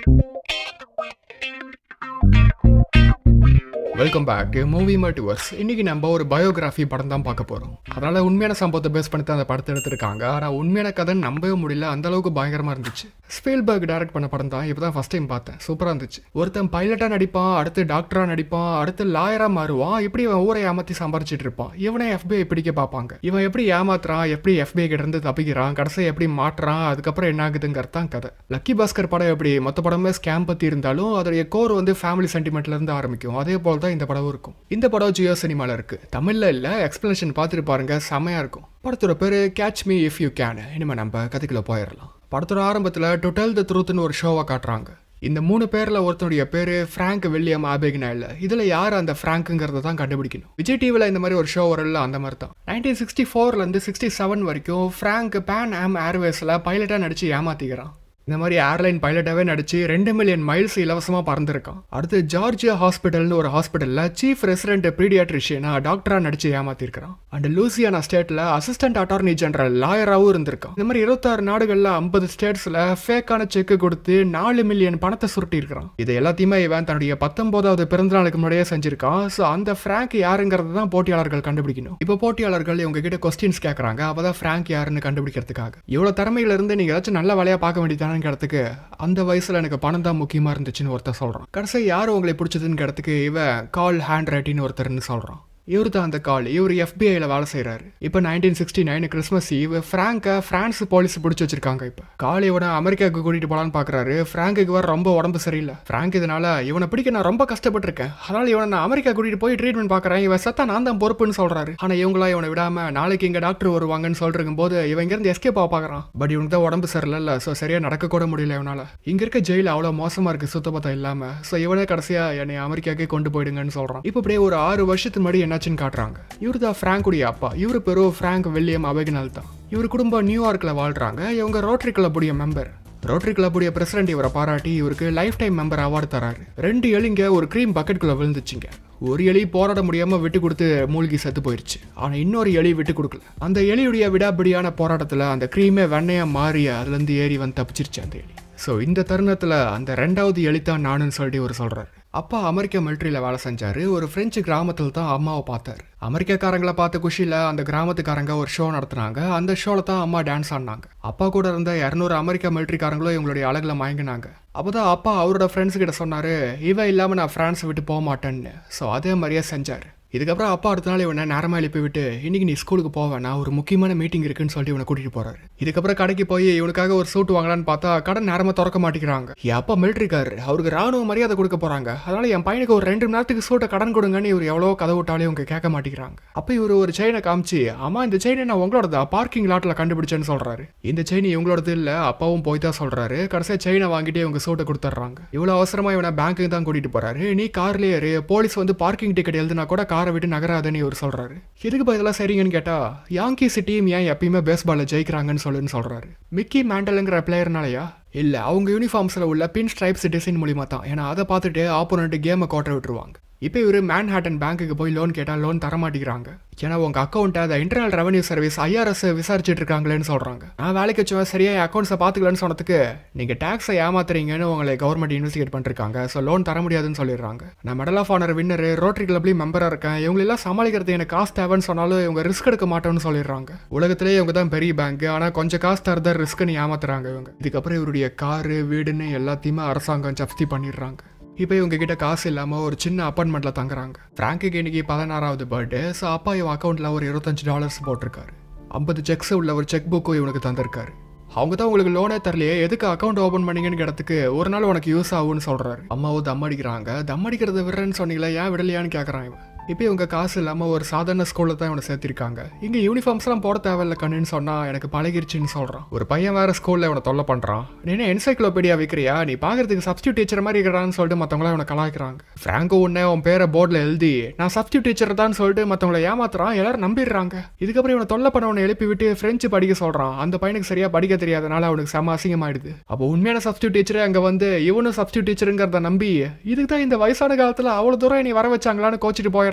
welcome back movie multiverse இன்னைக்கு நம்ம ஒரு பயோகிராஃபி படம் தான் பார்க்க போறோம் அதனால உண்மையான சம்பவத்தை பேஸ் பண்ணி தான் அந்த படத்தை எடுத்திருக்காங்க ஆனா உண்மையான கதை நம்பவே முடியல அந்த அளவுக்கு பயங்கரமா இருந்துச்சு ஸ்பீல்பர்க் டைரக்ட் பண்ண படம் தான் இப்பதான் ஃபர்ஸ்ட் டைம் பார்த்தேன் சூப்பரா இருந்துச்சு ஒருத்தன் பைலட்டா நடிப்பான் அடுத்து டாக்டரா நடிப்பான் அடுத்து லாயரா மாறுவான் இப்படி இவன் ஊரை ஏமாத்தி சம்பாரிச்சிட்டு இருப்பான் இவனை FBI பிடிக்க பார்ப்பாங்க இவன் எப்படி ஏமாத்துறான் எப்படி FBI கிட்ட இருந்து தப்பிக்கிறான் கடைசி எப்படி மாட்டுறான் அதுக்கப்புறம் என்ன ஆகுதுங்கிறது தான் கதை லக்கி பாஸ்கர் படம் எப்படி மொத்த படமே ஸ்கேம் பத்தி இருந்தாலும் அதோடைய கோர் வந்து ஃபேமிலி சென்டிமெண்ட்ல இருந்து ஆரம்பிக்கும் அதே போல தான் இந்த படம் இருக்கும் இந்த படம் ஜியோ சினிமால இருக்கு தமிழ்ல இல்ல எக்ஸ்பிளனேஷன் பார்த்துட்டு பாருங்க செமையா இருக்கும் படத்தோட பேரு catch me if you can இனிமே நம்ம கதைக்குள்ள போயிடலாம் படத்தோட ஆரம்பத்துல டு டெல் த ட்ரூத்னு ஒரு ஷோவை காட்டுறாங்க இந்த மூணு பேர்ல ஒருத்தனுடைய பேரு ஃப்ராங்க் வில்லியம் ஆபேக்னாயில் இதுல யார் அந்த ஃப்ராங்க்குங்கிறத தான் கண்டுபிடிக்கணும் விஜய் டிவில இந்த மாதிரி ஒரு ஷோ வரல அந்த மாதிரி தான் நைன்டீன் சிக்ஸ்டி ஃபோர்ல இருந்து சிக்ஸ்டி செவன் வரைக்கும் ஃப்ராங்க் பேன் ஆம் ஏர்வேஸ்ல பைலட்டா நடிச்சு ஏமாத்திக்கிறான் இந்த மாதிரி ஏர்லைன் பைலட்டாவே நடிச்சு ரெண்டு மில்லியன் மைல்ஸ் இலவசமா பறந்துருக்கான் அடுத்து ஜார்ஜியா ஹாஸ்பிட்டல்னு ஒரு ஹாஸ்பிட்டல்ல சீஃப் ரெசிடென்ட் பீடியாட்ரிஷியனா டாக்டரா நடிச்சு ஏமாத்திருக்கான் அண்ட் லூசியானா ஸ்டேட்ல அசிஸ்டன்ட் அட்டார்னி ஜெனரல் லாயராகவும் இருந்திருக்கான் இந்த மாதிரி இருபத்தாறு நாடுகள்ல ஐம்பது ஸ்டேட்ஸ்ல ஃபேக்கான செக் கொடுத்து நாலு மில்லியன் பணத்தை சுருட்டி இருக்கிறான் இது எல்லாத்தையுமே இவன் தன்னுடைய பத்தொன்பதாவது பிறந்தநாளுக்கு முன்னாடியே செஞ்சிருக்கான் ஸோ அந்த ஃப்ராங்க் யாருங்கிறது தான் போட்டியாளர்கள் கண்டுபிடிக்கணும் இப்போ போட்டியாளர்கள் இவங்க கிட்ட கொஸ்டின்ஸ் கேட்கறாங்க அப்பதான் ஃப்ராங்க் யாருன்னு கண்டுபிடிக்கிறதுக்காக இவ்வளவு திறமையில இருந்து நீங்க ஏதாச்சும் நல்ல வேலையா பார்க்க வேண்டியதானு இடத்துக்கு அந்த வயசுல எனக்கு பணம் தான் முக்கியமா இருந்துச்சுன்னு ஒருத்தர் சொல்றான் கடைசி யார் உங்களை பிடிச்சதுன்னு இடத்துக்கு இவன் கால் ஹேண்ட் ரைட்டின்னு ஒருத்தர்னு சொல்றான் இவர் தான் அந்த கால் இவர் எஃபிஐல வேலை செய்கிறாரு இப்போ nineteen sixty nine Christmas Eve ஃப்ராங்கை ஃப்ரான்ஸ் போலீஸ் பிடிச்சி வச்சிருக்காங்க இப்போ கால் இவனை அமெரிக்காவுக்கு கூட்டிட்டு போலான்னு பார்க்குறாரு ஃப்ராங்குக்கு வர ரொம்ப உடம்பு சரியில்லை ஃப்ராங்க் இதனால இவனை பிடிக்க நான் ரொம்ப கஷ்டப்பட்டிருக்கேன் அதனால இவனை நான் அமெரிக்கா கூட்டிட்டு போய் ட்ரீட்மெண்ட் பார்க்குறேன் இவன் சத்தா நான் தான் பொறுப்புன்னு சொல்றாரு ஆனால் இவங்களா இவனை விடாம நாளைக்கு இங்கே டாக்டர் வருவாங்கன்னு சொல்லிருக்கும் போது இவன் இங்கேருந்து எஸ்கேப் ஆக பார்க்குறான் பட் இவனுக்கு தான் உடம்பு சரியில்லை ஸோ சரியாக நடக்க கூட முடியல இவனால இங்கே இருக்க ஜெயில் அவ்வளோ மோசமாக இருக்கு சுத்தபத்தம் இல்லாமல் ஸோ இவனே கடைசியாக என்னை அமெரிக்காக்கே கொண்டு போயிடுங்கன்னு சொல்கிறான் இப்போ அப்படியே ஒரு ஆறு வருஷத்துக்கு முன்னாடி என்னாச்சுன்னு காட்டுறாங்க இவர் தான் ஃப்ராங்குடைய அப்பா இவர் பேரு ஃப்ராங்க் வில்லியம் அபெகனால் தான் இவர் குடும்பம் நியூயார்க்கில் வாழ்றாங்க இவங்க ரோட்டரி கிளப்புடைய மெம்பர் ரோட்டரி கிளப்புடைய பிரசிடென்ட் இவரை பாராட்டி இவருக்கு லைஃப் டைம் மெம்பர் அவார்டு தராரு ரெண்டு எலிங்க ஒரு க்ரீம் பக்கெட்டுக்குள்ள விழுந்துச்சுங்க ஒரு எலி போராட முடியாம விட்டு கொடுத்து மூழ்கி செத்து போயிருச்சு ஆனா இன்னொரு எலி விட்டு கொடுக்கல அந்த எலியுடைய விடாபிடியான போராட்டத்துல அந்த க்ரீமே வெண்ணையா மாறி அதுல இருந்து ஏறி வந்து தப்பிச்சிருச்சு அந்த எலி ஸோ இந்த தருணத்துல அந்த ரெண்டாவது எலி தான் நானுன்னு சொல்லிட்டு இவர் சொல்றாரு அப்பா அமெரிக்க மிலிட்ரியில் வேலை செஞ்சாரு ஒரு பிரெஞ்சு கிராமத்தில் தான் அம்மாவை பார்த்தாரு அமெரிக்காக்காரங்களை பார்த்த குஷியில் அந்த கிராமத்துக்காரங்க ஒரு ஷோ நடத்துனாங்க அந்த ஷோவில் தான் அம்மா டான்ஸ் ஆடினாங்க அப்பா கூட இருந்த இரநூறு அமெரிக்க மிலிட்ரிக்காரங்களும் இவங்களுடைய அழகுல மயங்கினாங்க அப்போதான் அப்பா அவரோட ஃப்ரெண்ட்ஸ் கிட்ட சொன்னாரு இவன் இல்லாமல் நான் ஃப்ரான்ஸ் விட்டு போக மாட்டேன்னு ஸோ அதே மாதிரியே செஞ்சார் இதுக்கப்புறம் அப்பா அடுத்த நாள் இவனை நேரமா எழுப்பி விட்டு இன்னைக்கு நீ ஸ்கூலுக்கு போவேன் நான் ஒரு முக்கியமான மீட்டிங் இருக்குன்னு சொல்லிட்டு இவனை கூட்டிட்டு போறாரு இதுக்கப்புறம் கடைக்கு போய் இவனுக்காக ஒரு சூட் வாங்கலான்னு பார்த்தா கடை நேரமா திறக்க மாட்டேங்கிறாங்க என் அப்பா மிலிட்ரிக்காரு அவருக்கு ராணுவ மரியாதை கொடுக்க போறாங்க அதனால என் பையனுக்கு ஒரு ரெண்டு மணி நேரத்துக்கு சூட்டை கடன் கொடுங்கன்னு இவர் எவ்வளோ கதை விட்டாலே இவங்க கேட்க மாட்டேங்கிறாங்க அப்போ இவர் ஒரு செயினை காமிச்சு அம்மா இந்த செயினை நான் உங்களோடதா பார்க்கிங் லாட்டில் கண்டுபிடிச்சேன்னு சொல்றாரு இந்த செயின் இவங்களோடது இல்ல அப்பாவும் போய் தான் சொல்றாரு கடைசியா செயினை வாங்கிட்டு இவங்க சூட்டை கொடுத்துட்றாங்க இவ்வளவு அவசரமா இவனை பேங்க்குக்கு தான் கூட்டிட்டு போறாரு நீ கார்லயே இரு போலீஸ் வந்து பார்க்கிங் டிக்கெட் எழுதுனா கூட காரை விட்டு நகராதுன்னு இவர் சொல்றாரு எதுக்கு பதிலாக சரிங்கன்னு கேட்டா யாங்கிஸ் டீம் ஏன் எப்பயுமே பேஸ்பால்ல ஜெயிக்கிறாங்கன்னு சொல்லுன்னு சொல்றாரு மிக்கி மேண்டலுங்கிற பிளேயர்னாலயா இல்ல அவங்க யூனிஃபார்ம்ஸ்ல உள்ள பின் ஸ்ட்ரைப்ஸ் டிசைன் மூலியமா தான் ஏன்னா அதை பார்த்துட்டு ஆப்போனண்ட் கேமை கோட்டை விட்டுருவாங்க இப்போ இவர் மேன்ஹாட்டன் பேங்க்குக்கு போய் லோன் கேட்டால் லோன் தர மாட்டேங்கிறாங்க ஏன்னா உங்க அக்கௌண்ட்டை அதை இன்டர்னல் ரெவன்யூ சர்வீஸ் ஐஆர்எஸ் விசாரிச்சுட்டு இருக்காங்களேன்னு சொல்றாங்க நான் வேலைக்கு வச்சுவேன் சரியா என் அக்கௌண்ட்ஸை பார்த்துக்கலன்னு சொன்னதுக்கு நீங்க டேக்ஸை ஏமாத்துறீங்கன்னு உங்களை கவர்மெண்ட் இன்வெஸ்டிகேட் பண்ணிருக்காங்க ஸோ லோன் தர முடியாதுன்னு சொல்லிடுறாங்க நான் Medal of Honour winner Rotary கிளப்லையும் மெம்பராக இருக்கேன் இவங்களெல்லாம் சமாளிக்கிறது எனக்கு காசு தேவைன்னு சொன்னாலும் இவங்க ரிஸ்க் எடுக்க மாட்டோம்னு சொல்லிடுறாங்க உலகத்திலே இவங்க தான் பெரிய பேங்க் ஆனால் கொஞ்சம் காசு தரதான் ரிஸ்க்னு ஏமாத்துறாங்க இவங்க இதுக்கப்புறம் இவருடைய காரு வீடுன்னு எல்லாத்தையுமே அரசாங்கம் ஜப்தி பண்ணிடுறாங்க இப்போ இவங்க கிட்ட காசு இல்லாமல் ஒரு சின்ன அப்பார்ட்மெண்ட்டில் தங்குறாங்க ஃப்ராங்குக்கு இன்னைக்கு பதினாறாவது பர்த்டே ஸோ அப்பா இவன் அக்கௌண்ட்டில் ஒரு இருபத்தஞ்சு டாலர்ஸ் போட்டிருக்காரு ஐம்பது செக்ஸ் உள்ள ஒரு செக் புக்கும் இவனுக்கு தந்திருக்காரு அவங்க தான் உங்களுக்கு லோனே தரலையே எதுக்கு அக்கௌண்ட் ஓப்பன் பண்ணீங்கன்னு இடத்துக்கு ஒரு நாள் உனக்கு யூஸ் ஆகும்னு சொல்றாரு அம்மாவும் தம் அடிக்கிறாங்க தம் அடிக்கிறத விடுறேன்னு சொன்னீங்களா ஏன் விடலையான்னு கேட்குறான் இவன் இப்போ இவங்க காசு இல்லாமல் ஒரு சாதாரண ஸ்கூலில் தான் இவனை சேர்த்திருக்காங்க இங்கே யூனிஃபார்ம்ஸ்லாம் போட தேவையில்ல கண்ணுன்னு சொன்னால் எனக்கு பழகிருச்சுன்னு சொல்கிறான் ஒரு பையன் வேற ஸ்கூலில் இவனை தொல்லை பண்ணுறான் நீ என்ன என்சைக்ளோபீடியா விற்கிறியா நீ பார்க்கறதுக்கு சப்ஸ்டியூட் டீச்சர் மாதிரி இருக்கிறான்னு சொல்லிட்டு மற்றவங்களாம் இவனை கலாய்க்கிறாங்க ஃப்ராங்கோ உடனே உன் பேரை போர்டில் எழுதி நான் சப்ஸ்டியூட் டீச்சர் தான் சொல்லிட்டு மற்றவங்களை ஏமாத்துறான் எல்லாரும் நம்பிடுறாங்க இதுக்கப்புறம் இவனை தொல்லை பண்ணவனை எழுப்பி விட்டு ஃப்ரெஞ்சு படிக்க சொல்கிறான் அந்த பையனுக்கு சரியாக படிக்க தெரியாதனால அவனுக்கு செம அசிங்கமாயிடுது அப்போ உண்மையான சப்ஸ்டியூட் டீச்சரே அங்கே வந்து இவனும் சப்ஸ்டியூட் டீச்சருங்கிறத நம்பி இதுக்கு தான் இந்த வயசான காலத்தில் அவ்வளோ தூரம் நீ வர வச்சாங்களான்னு கோச்சிட்டு போயிடுறான்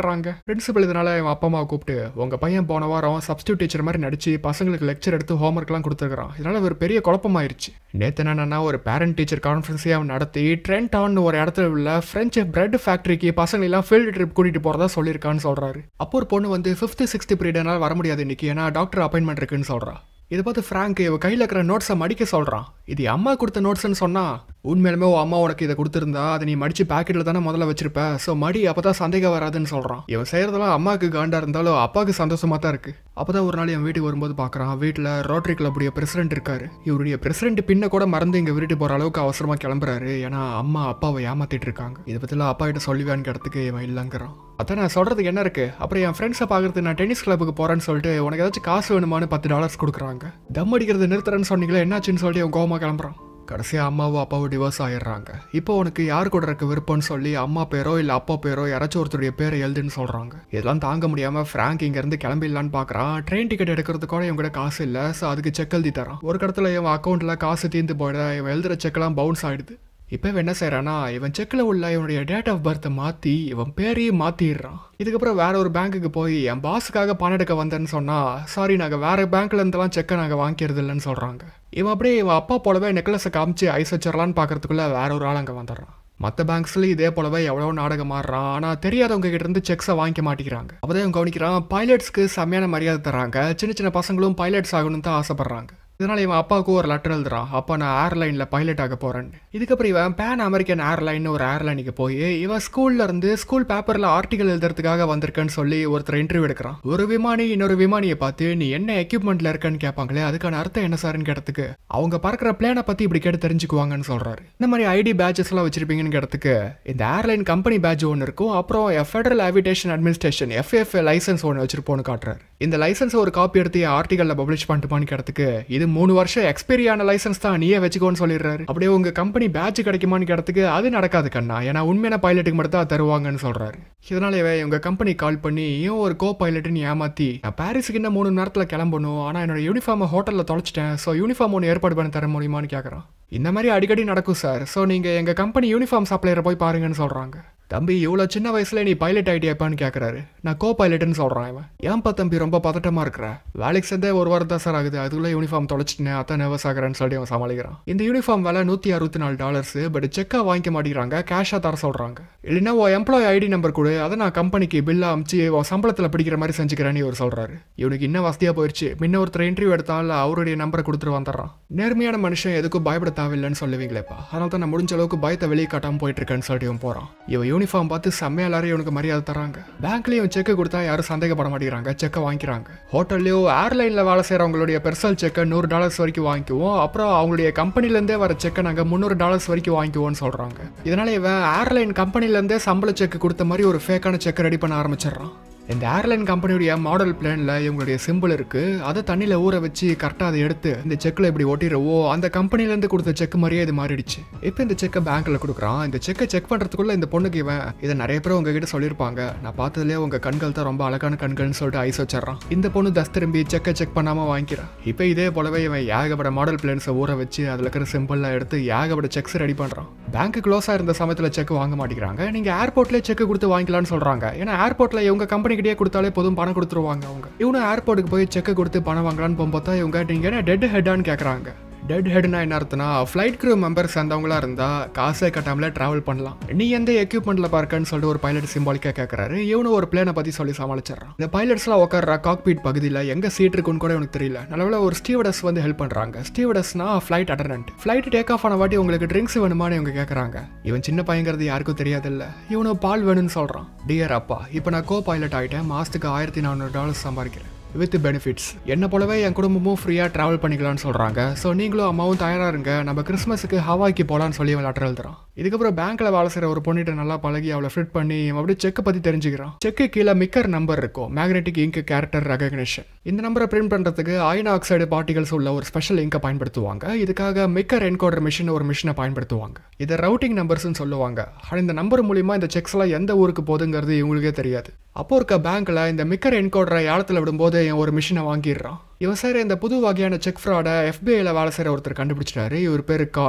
பண்ணிடுறாங்க பிரின்சிபல் இதனால இவன் அப்பா அம்மாவை கூப்பிட்டு உங்க பையன் போன வாரம் சப்ஸ்டியூட் டீச்சர் மாதிரி நடிச்சு பசங்களுக்கு லெக்சர் எடுத்து ஹோம்ஒர்க்லாம் கொடுத்துருக்கான் இதனால ஒரு பெரிய குழப்பமாயிருச்சு நேத்து என்னன்னா ஒரு பேரண்ட் டீச்சர் கான்ஃபரன்ஸே அவன் நடத்தி ட்ரெண்ட் ஆன் ஒரு இடத்துல உள்ள பிரெஞ்சு பிரெட் ஃபேக்டரிக்கு பசங்க எல்லாம் ஃபீல்டு ட்ரிப் கூட்டிட்டு போறதா சொல்லியிருக்கான்னு சொல்றாரு அப்போ ஒரு பொண்ணு வந்து ஃபிஃப்த் சிக்ஸ்த் பீரியட்னால வர முடியாது இன்னைக்கு ஏன்னா டாக்டர் அப்பாயின்மெண்ட் இருக்குன்னு சொல்றா இதை பார்த்து ஃப்ராங்க் இவ கையில் இருக்கிற நோட்ஸை மடிக்க சொல்கிறான் இது அம்மா கொடுத்த நோட்ஸ்னு சொன்னா உண்மையிலுமே உன் அம்மா உனக்கு இதை கொடுத்துருந்தா அதை நீ மடிச்சு பாக்கெட்டில் தானே முதல்ல வச்சிருப்ப ஸோ மடி அப்போ தான் சந்தேகம் வராதுன்னு சொல்கிறான் இவன் செய்கிறதெல்லாம் அம்மாவுக்கு காண்டா இருந்தாலும் அப்பாவுக்கு சந்தோஷமாக தான் இருக்குது அப்போ தான் ஒரு நாள் என் வீட்டுக்கு வரும்போது பார்க்குறான் வீட்டில் ரோட்டரி கிளப்புடைய பிரசிடென்ட் இருக்காரு இவருடைய பிரசிடென்ட் பின்ன கூட மறந்து இங்கே வீட்டுக்கு போகிற அளவுக்கு அவசரமாக கிளம்புறாரு ஏன்னா அம்மா அப்பாவை ஏமாத்திட்டு இருக்காங்க இதை பற்றிலாம் அப்பா கிட்ட சொல்லுவேன்னு இடத்துக்கு இவன் இல்லைங்கிறான் அதான் நான் சொல்கிறதுக்கு என்ன இருக்குது அப்புறம் என் ஃப்ரெண்ட்ஸை பார்க்குறது நான் டென்னிஸ் கிளப்புக்கு போகிறேன்னு சொல்லிட்டு உனக்கு ஏதாச்சும் காசு வேணுமான்னு பத்து டாலர்ஸ் கொடுக்குறாங்க தம் அடிக்கிறது நிறுத்துறேன்னு சொன்னீங்களே என்னாச்சுன்னு சொல்லிட்டு இவன் கோவமாக கிளம்புறான் கடைசியாக அம்மாவும் அப்பாவும் டிவோர்ஸ் ஆயிடுறாங்க இப்போ உனக்கு யார் கூட இருக்க விருப்பம்னு சொல்லி அம்மா பேரோ இல்லை அப்பா பேரோ யாராச்சும் ஒருத்தருடைய பேரை எழுதுன்னு சொல்கிறாங்க இதெல்லாம் தாங்க முடியாமல் ஃப்ராங்க் இங்கேருந்து கிளம்பிடலான்னு பார்க்குறான் ட்ரெயின் டிக்கெட் எடுக்கிறது கூட இவங்க காசு இல்லை ஸோ அதுக்கு செக் எழுதி தரான் ஒரு கடத்தில் இவன் அக்கௌண்ட்டில் காசு தீர்ந்து போயிட இவன் எழுதுகிற செக்கெல்லாம் பவுன்ஸ் ஆகிடுது இப்போ இவன் என்ன செய்கிறான்னா இவன் செக்கில் உள்ள இவனுடைய டேட் ஆஃப் பர்த்தை மாற்றி இவன் பேரையும் மாற்றிடுறான் இதுக்கப்புறம் வேற ஒரு பேங்க்குக்கு போய் என் பாஸுக்காக பணம் எடுக்க வந்தேன்னு சொன்னால் சாரி நாங்கள் வேற பேங்க்ல இருந்தெல்லாம் செக்கை நாங்கள் வாங்கிக்கிறது இல்லைன்னு சொல்கிறாங்க இவன் அப்படியே இவன் அப்பா போலவே நெக்லஸை காமிச்சு ஐஸ் வச்சிடலான்னு பார்க்கறதுக்குள்ள வேற ஒரு ஆள் அங்கே வந்துடுறான் மற்ற பேங்க்ஸ்ல இதே போலவே எவ்வளோ நாடகம் ஆடுறான் ஆனால் தெரியாதவங்க கிட்ட இருந்து செக்ஸை வாங்கிக்க மாட்டேங்கிறாங்க அப்போதான் இவன் கவனிக்கிறான் பைலட்ஸ்க்கு செம்மையான மரியாதை தராங்க சின்ன சின்ன பசங்களும் பைலட்ஸ் ஆகணும்னு தான் ஆசைப்படுறாங்க இதனால இவன் அப்பாவுக்கு ஒரு லெட்டர் எழுதுறான் அப்பா நான் ஏர்லைனில் பைலட் ஆக போறேன்னு இதுக்கப்புறம் இவன் பேன் அமெரிக்கன் ஏர்லைன் ஒரு ஏர்லைனுக்கு போய் இவன் ஸ்கூல்ல இருந்து ஸ்கூல் பேப்பர்ல ஆர்டிகல் எழுதுறதுக்காக வந்திருக்கேன்னு சொல்லி ஒருத்தர் இன்டர்வியூ எடுக்கிறான் ஒரு விமானி இன்னொரு விமானியை பார்த்து நீ என்ன எக்யூப்மெண்ட்ல இருக்கன்னு கேட்பாங்களே அதுக்கான அர்த்தம் என்ன சார்னு கேட்டதுக்கு அவங்க பறக்கிற பிளேனை பத்தி இப்படி கேட்டு தெரிஞ்சுக்குவாங்கன்னு சொல்றாரு இந்த மாதிரி ஐடி பேட்சஸ் எல்லாம் வச்சிருப்பீங்கன்னு கேட்டதுக்கு இந்த ஏர்லைன் கம்பெனி பேட்ச் ஒன்று இருக்கும் அப்புறம் Federal Aviation Administration FF licence ஒன்று வச்சிருப்போன்னு காட்டுறாரு இந்த லைசன்ஸ் ஒரு காப்பி எடுத்து ஆர்டிகல்ல பப்ளிஷ் பண்ணிட்டுமான்னு கேட்டதுக்கு இது மூணு வருஷம் எக்ஸ்பைரி ஆன லைசன்ஸ் தான் நீயே வச்சுக்கோன்னு சொல்லிடுறாரு அப்படியே உங்க கம்பெனி பேட்ச் கிடைக்குமான்னு கேட்டதுக்கு அது நடக்காது கண்ணா ஏன்னா உண்மையான பைலட்டுக்கு மட்டும் தான் தருவாங்கன்னு சொல்றாரு இதனால இவன் உங்க கம்பெனி கால் பண்ணி ஏன் ஒரு கோ பைலட்னு ஏமாத்தி நான் பாரிஸுக்கு இன்னும் மூணு நேரத்தில் கிளம்பணும் ஆனால் என்னோட யூனிஃபார்மை ஹோட்டலில் தொலைச்சிட்டேன் ஸோ யூனிஃபார்ம் ஒன்று ஏற்பாடு பண்ணி தர முடியுமான்னு கேட்குறான் இந்த மாதிரி அடிக்கடி நடக்கும் சார் ஸோ நீங்கள் எங்கள் கம்பெனி யூனிஃபார்ம் சப்ளையரை போய் பாருங்கன்னு சொல்கிறாங்க தம்பி இவ்வளோ சின்ன வயசுல நீ பைலட் ஐடியாப்பான்னு கேட்குறாரு நான் கோ பைலட்னு சொல்கிறேன் இவன் ஏன்பா தம்பி ரொம்ப பதட்டமாக இருக்கிற வேலைக்கு சேர்ந்தே ஒரு வாரம் தான் சார் ஆகுது அதுக்குள்ளே யூனிஃபார்ம் தொலைச்சிட்டேன் அதான் நர்வஸ் ஆகிறேன்னு சொல்லி அவன் சமாளிக்கிறான் இந்த யூனிஃபார்ம் விலை நூற்றி அறுபத்தி நாலு டாலர்ஸ் பட் செக்காக வாங்கிக்க மாட்டேங்கிறாங்க கேஷாக தர சொல்கிறாங்க இல்லைன்னா உன் எம்ப்ளாய் ஐடி நம்பர் கொடு அதை நான் கம்பெனிக்கு பில்லை அமிச்சு உன் சம்பளத்தில் பிடிக்கிற மாதிரி செஞ்சுக்கிறேன்னு இவர் சொல்கிறாரு இவனுக்கு இன்னும் வசதியாக போயிடுச்சு முன்ன ஒருத்தர் இன்டர்வியூ எடுத்தாலும் அவருடைய நம்பரை கொடுத்துட்டு வந்துடுறான் நேர்மையான மனுஷன் எதுக்கும் பயப்பட தேவையில்லைன்னு சொல்லுவீங்களேப்பா அதனால தான் நான் முடிஞ்ச அளவுக்கு பயத்தை வெளியே காட்டாமல் போயிட்டு இருக்கேன்னு சொல்லிட்டு இவன் போகிறான் இவன் யூனிஃபார்ம் பார்த்து செம்மையா எல்லாரும் இவனுக்கு மரியாதை தராங்க பேங்க்லயும் செக் கொடுத்தா யாரும் சந்தேகப்பட மாட்டேங்கிறாங்க செக்கை வாங்கிக்கிறாங்க ஹோட்டல்லையோ ஏர்லைன்ல வேலை செய்யறவங்களுடைய பெர்சனல் செக்கை நூறு டாலர்ஸ் வரைக்கும் வாங்கிக்குவோம் அப்புறம் அவங்களுடைய கம்பெனில இருந்தே வர செக்கை நாங்க முந்நூறு டாலர்ஸ் வரைக்கும் வாங்கிக்குவோம்னு சொல்றாங்க இதனால இவன் ஏர்லைன் கம்பெனில இருந்தே சம்பள செக் கொடுத்த மாதிரி ஒரு ஃபேக்கான செக் ரெடி பண்ண ஆரம்பிச்சிடுறான் இந்த ஏர்லைன் கம்பெனியுடைய மாடல் பிளான்ல இவங்களுடைய சிம்பிள் இருக்கு அதை தண்ணியில ஊற வச்சு கரெக்டாக அதை எடுத்து இந்த செக்ல இப்படி ஒட்டிடுவோ அந்த கம்பெனில இருந்து கொடுத்த செக் மாதிரியே இது மாறிடுச்சு இப்போ இந்த செக்கை பேங்க்ல கொடுக்குறான் இந்த செக்கை செக் பண்றதுக்குள்ள இந்த பொண்ணுக்கு இவன் இதை நிறைய பேர் உங்ககிட்ட சொல்லியிருப்பாங்க நான் பார்த்ததுலேயே உங்க கண்கள் தான் ரொம்ப அழகான கண்கள்னு சொல்லிட்டு ஐஸ் வச்சிடறான் இந்த பொண்ணு தஸ் திரும்பி செக்கை செக் பண்ணாம வாங்கிக்கிறான் இப்போ இதே போலவே இவன் ஏகப்பட்ட மாடல் பிளான்ஸை ஊற வச்சு அதுல இருக்கிற சிம்பிள்லாம் எடுத்து ஏகப்பட்ட செக்ஸ் ரெடி பண்றான் பேங்க் க்ளோஸா இருந்த சமயத்துல செக் வாங்க மாட்டேங்கிறாங்க நீங்க ஏர்போர்ட்லேயே செக் கொடுத்து வாங்கிக்கலாம்னு சொல்றாங்க ஏன்னா ஏர்போர்ட்ல இவங்க கம்பெனி கிட்டே கொடுத்தாலே போதும் பணம் கொடுத்துருவாங்க அவங்க இவனும் ஏர்போர்ட்டுக்கு போய் செக் கொடுத்து பணம் வாங்கலான்னு போகும்போது தான் இவங்க நீங்க என்ன டெட் ஹெட்டான்னு கேட்குறாங்க டெட் ஹெட்னா என்ன அர்த்தம்னா ஃப்ளைட் க்ரூ மெம்பர் சேர்ந்தவங்களா இருந்தா காசே கட்டாமலே டிராவல் பண்ணலாம் நீ எந்த எக்யூப்மெண்ட்ல பார்க்கன்னு சொல்லிட்டு ஒரு பைலட் சிம்பாலிக்கா கேட்கறாரு இவனு ஒரு பிளேனை பத்தி சொல்லி சமாளிச்சிடறான் இந்த பைலட்ஸ்லாம் உட்கார்ற காக்பீட் பகுதியில் எங்க சீட் இருக்குன்னு கூட எனக்கு தெரியல நல்லவேளை ஒரு ஸ்டீவடஸ் வந்து ஹெல்ப் பண்றாங்க ஸ்டீவடஸ்னா flight attendant flight take off ஆன வாட்டி உங்களுக்கு ட்ரிங்க்ஸ் வேணுமான்னு இவங்க கேட்கறாங்க இவன் சின்ன பையங்கிறது யாருக்கும் தெரியாதுல்ல இவனு பால் வேணும்னு சொல்றான் டியர் அப்பா இப்போ நான் கோ பைலட் ஆயிட்டேன் மாசத்துக்கு ஆயிரத்தி நானூறு டாலர்ஸ் சம்பாதிக்கிறேன் வித் பெனிஃபிட்ஸ் என்ன போலவே என் குடும்பமும் ஃப்ரீயாக ட்ராவல் பண்ணிக்கலாம்னு சொல்கிறாங்க ஸோ நீங்களும் அம்மாவும் தயாராக இருங்க நம்ம கிறிஸ்மஸுக்கு ஹவாய்க்கு போகலான்னு சொல்லி அவன் லெட்டர் எழுதுறான் இதுக்கப்புறம் பேங்க்கில் வேலை செய்கிற ஒரு பொண்ணிட்ட நல்லா பழகி அவளை ஃபிட் பண்ணி அவன் அப்படியே செக்கை பற்றி தெரிஞ்சுக்கிறான் செக்கு கீழே மிக்கர் நம்பர் இருக்கும் மேக்னெட்டிக் இங்க் கேரக்டர் ரெகக்னிஷன் இந்த நம்பரை பிரிண்ட் பண்ணுறதுக்கு அயன் ஆக்சைடு பார்ட்டிகல்ஸ் உள்ள ஒரு ஸ்பெஷல் இங்கை பயன்படுத்துவாங்க இதுக்காக மிக்கர் என்கோடர் மிஷின் ஒரு மிஷினை பயன்படுத்துவாங்க இதை ரவுட்டிங் நம்பர்ஸ்னு சொல்லுவாங்க ஆனால் இந்த நம்பர் மூலிமா இந்த செக்ஸ் எல்லாம் எந்த ஊருக்கு போகுதுங்கிறது இவங்களுக்கே தெரியாது அப்போ இருக்க பேங்க்ல இந்த மிக்கர் என்கோடரை ஏலத்தில் விடும்போது இவன் ஒரு மிஷினை வாங்கிடுறான் இவன் செய்கிற இந்த புது வகையான செக் ஃப்ராடை எஃபிஐல வேலை செய்கிற ஒருத்தர் கண்டுபிடிச்சிட்டாரு இவர் பேர் கால்